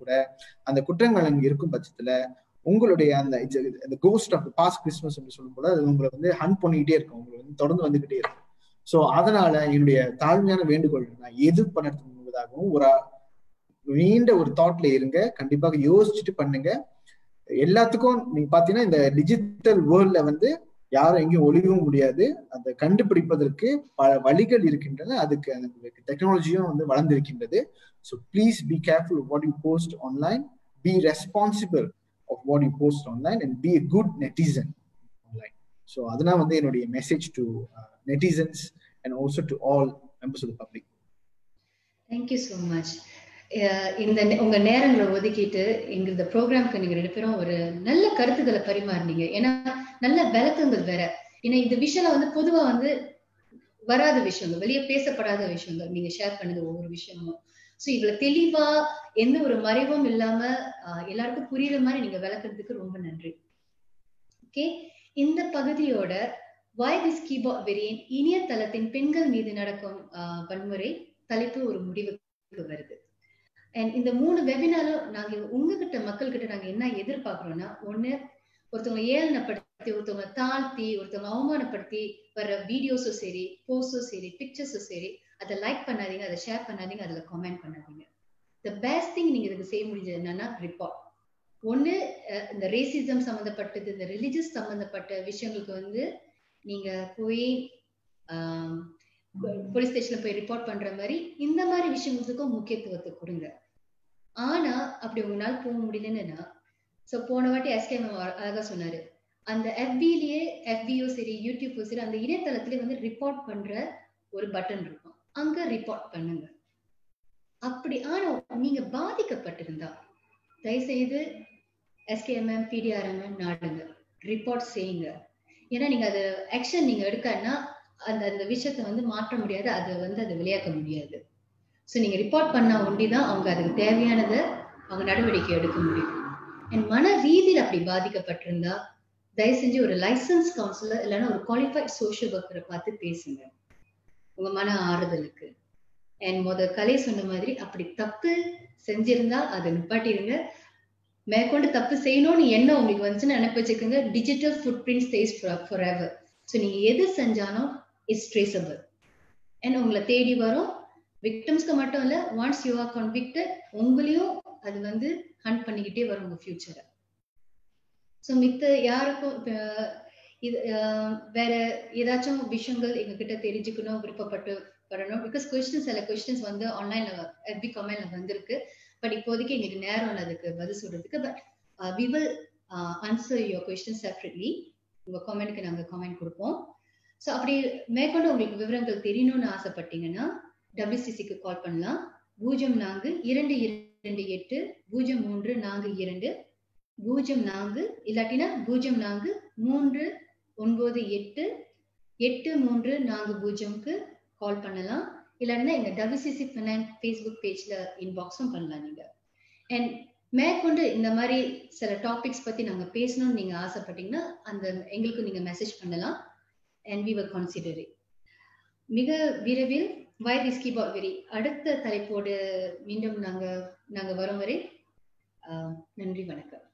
கூட அந்த குற்றங்கள் அங்க இருக்கும் பட்சத்துல உங்களுடைய அந்த அந்த கோஸ்ட் ஆஃப் பாஸ்ட் கிறிஸ்மஸ் என்று சொல்லும் போது அது உங்களை வந்து ஹன் பண்ணிக்கிட்டே இருக்கும் உங்களை வந்து தொடர்ந்து வந்துகிட்டே இருக்கும் சோ அதனால என்னுடைய தாழ்மையான வேண்டுகோள் நான் எது பண்ணுறதுக்கு முன்பதாகவும் ஒரு நீண்ட ஒரு தாட்ல இருங்க கண்டிப்பாக யோசிச்சுட்டு பண்ணுங்க எல்லாத்துக்கும் நீங்க பாத்தீங்கன்னா இந்த டிஜிட்டல் வேர்ல்ட்ல வந்து யாரும் எங்கேயும் ஒளிவும் முடியாது அதை கண்டுபிடிப்பதற்கு பல வழிகள் இருக்கின்றன அதுக்கு அந்த டெக்னாலஜியும் வந்து வளர்ந்திருக்கின்றது so please be careful what you post online be responsible of what you post online and be a good netizen online so அதெல்லாம் வந்து என்னுடைய message to netizens and also to all members of the public thank you so much இந்த உங்க நேரங்களை ஒதுக்கிட்டு எங்க இந்த ப்ரோக்ராம்க்கு நீங்க ரெண்டு பேரும் ஒரு நல்ல கருத்துக்களை பரிமாறினீங்க ஏன்னா நல்ல விளக்கங்கள் வேற ஏன்னா இந்த விஷயம் வந்து பொதுவா வந்து வராத விஷயங்கள் வெளியே பேசப்படாத விஷயங்கள் நீங்க ஷேர் பண்ணது ஒவ்வொரு விஷயமும் சோ இவ்வளவு தெளிவா எந்த ஒரு மறைவும் இல்லாம எல்லாருக்கும் புரியுற மாதிரி நீங்க விளக்குறதுக்கு ரொம்ப நன்றி ஓகே இந்த பகுதியோட வாய் திஸ் கீபோர்ட் வெறியின் இணையதளத்தின் பெண்கள் மீது நடக்கும் வன்முறை தலைப்பு ஒரு முடிவுக்கு வருது அண்ட் இந்த மூணு வெபினாரும் நாங்க உங்ககிட்ட மக்கள் கிட்ட நாங்க என்ன எதிர்பார்க்கிறோம்னா ஒண்ணு ஒருத்தவங்க ஏளனப்படுத்தி ஒருத்தவங்க தாழ்த்தி ஒருத்தவங்க அவமானப்படுத்தி வர்ற வீடியோஸும் சரி போஸ்டும் சரி பிக்சர்ஸும் சரி அதை லைக் பண்ணாதீங்க அதை ஷேர் பண்ணாதீங்க அதுல கமெண்ட் பண்ணாதீங்க த பெஸ்ட் திங் நீங்க இதுக்கு செய்ய முடிஞ்சது என்னன்னா ரிப்போர்ட் ஒண்ணு இந்த ரேசிசம் சம்மந்தப்பட்டது இந்த ரிலிஜியஸ் சம்மந்தப்பட்ட விஷயங்களுக்கு வந்து நீங்க போய் போலீஸ் ஸ்டேஷன்ல போய் ரிப்போர்ட் பண்ற மாதிரி இந்த மாதிரி விஷயங்களுக்கும் முக்கியத்துவத்தை கொடுங்க ஆனா அப்படி உங்களால போக முடியலன்னா சோ போன வாட்டி எஸ்கேம் அழகா சொன்னாரு அந்த எஃபிலேயே எஃபியோ சரி யூடியூப்போ சரி அந்த இணையதளத்திலே வந்து ரிப்போர்ட் பண்ற ஒரு பட்டன் இருக்கும் அங்க ரிப்போர்ட் பண்ணுங்க அப்படி ஆனா நீங்க பாதிக்கப்பட்டிருந்தா தயவுசெய்து எஸ்கேஎம்எம் பிடிஆர்எம் நாடுங்க ரிப்போர்ட் செய்யுங்க ஏன்னா நீங்க அது ஆக்ஷன் நீங்க எடுக்கன்னா அந்த அந்த விஷயத்த வந்து மாற்ற முடியாது அதை வந்து அதை விளையாக்க முடியாது ஸோ நீங்க ரிப்போர்ட் பண்ணா ஒண்டிதான் அவங்க அதுக்கு தேவையானதை அவங்க நடவடிக்கை எடுக்க முடியும் என் மன ரீதியில் அப்படி பாதிக்கப்பட்டிருந்தா தயவு செஞ்சு ஒரு லைசன்ஸ் கவுன்சிலர் இல்லைன்னா ஒரு குவாலிஃபைட் சோஷியல் ஒர்க்கரை பார்த்து பேசுங்க உங்க மன ஆறுதலுக்கு என் முத கலை சொன்ன மாதிரி அப்படி தப்பு செஞ்சிருந்தா அதை நிப்பாட்டிடுங்க மேற்கொண்டு தப்பு செய்யணும்னு என்ன உங்களுக்கு வந்துச்சுன்னு நினைப்பு வச்சுக்கோங்க digital footprint stays forever so நீங்க எது செஞ்சாலும் இட்ஸ் ட்ரேசபிள் அண்ட் உங்களை தேடி வரும் விக்டம்ஸ்க்கு மட்டும் இல்ல ஒன்ஸ் யூ ஆர் கன்விக்டட் உங்களையும் அது வந்து ஹண்ட் பண்ணிக்கிட்டே வரும் உங்க ஃபியூச்சரை ஸோ மித்த யாருக்கும் இது வேற ஏதாச்சும் விஷயங்கள் எங்க கிட்ட தெரிஞ்சுக்கணும் விருப்பப்பட்டு வரணும் பிகாஸ் கொஸ்டின்ஸ் சில கொஸ்டின்ஸ் வந்து ஆன்லைன்ல எஃபி கமெண்ட்ல வந்திருக்கு பட் இப்போதைக்கு எங்களுக்கு நேரம் இல்லை அதுக்கு பதில் சொல்றதுக்கு but we will answer your question separately உங்க கமெண்ட்க்கு நாங்க கமெண்ட் கொடுப்போம் ஸோ அப்படி மேற்கொண்டு உங்களுக்கு விவரங்கள் தெரியணும்னு ஆசைப்பட்டீங்கன்னா டபிள்யூசிசிக்கு கால் பண்ணலாம் பூஜ்ஜியம் நான்கு இரண்டு இரண்டு எட்டு பூஜ்ஜியம் மூன்று நான்கு இரண்டு பூஜ்ஜியம் நான்கு இல்லாட்டினா பூஜ்ஜியம் நான்கு மூன்று ஒன்பது எட்டு எட்டு மூன்று நான்கு பூஜ்ஜியம்க்கு கால் பண்ணலாம் இல்லைன்னா எங்க டபிள்யூசிசி ஃபைனான்ஸ் ஃபேஸ்புக் பேஜ்ல இன்பாக்ஸும் பண்ணலாம் நீங்க அண்ட் மேற்கொண்டு இந்த மாதிரி சில டாபிக்ஸ் பத்தி நாங்க பேசணும்னு நீங்க ஆசைப்பட்டீங்கன்னா அந்த எங்களுக்கு நீங்க மெசேஜ் பண்ணலாம் அண்ட் வி வர் கன்சிடர் மிக விரைவில் வை திஸ் கீபோர்ட் வெரி அடுத்த தலைப்போடு மீண்டும் நாங்க நாங்க வரும் வரை நன்றி வணக்கம்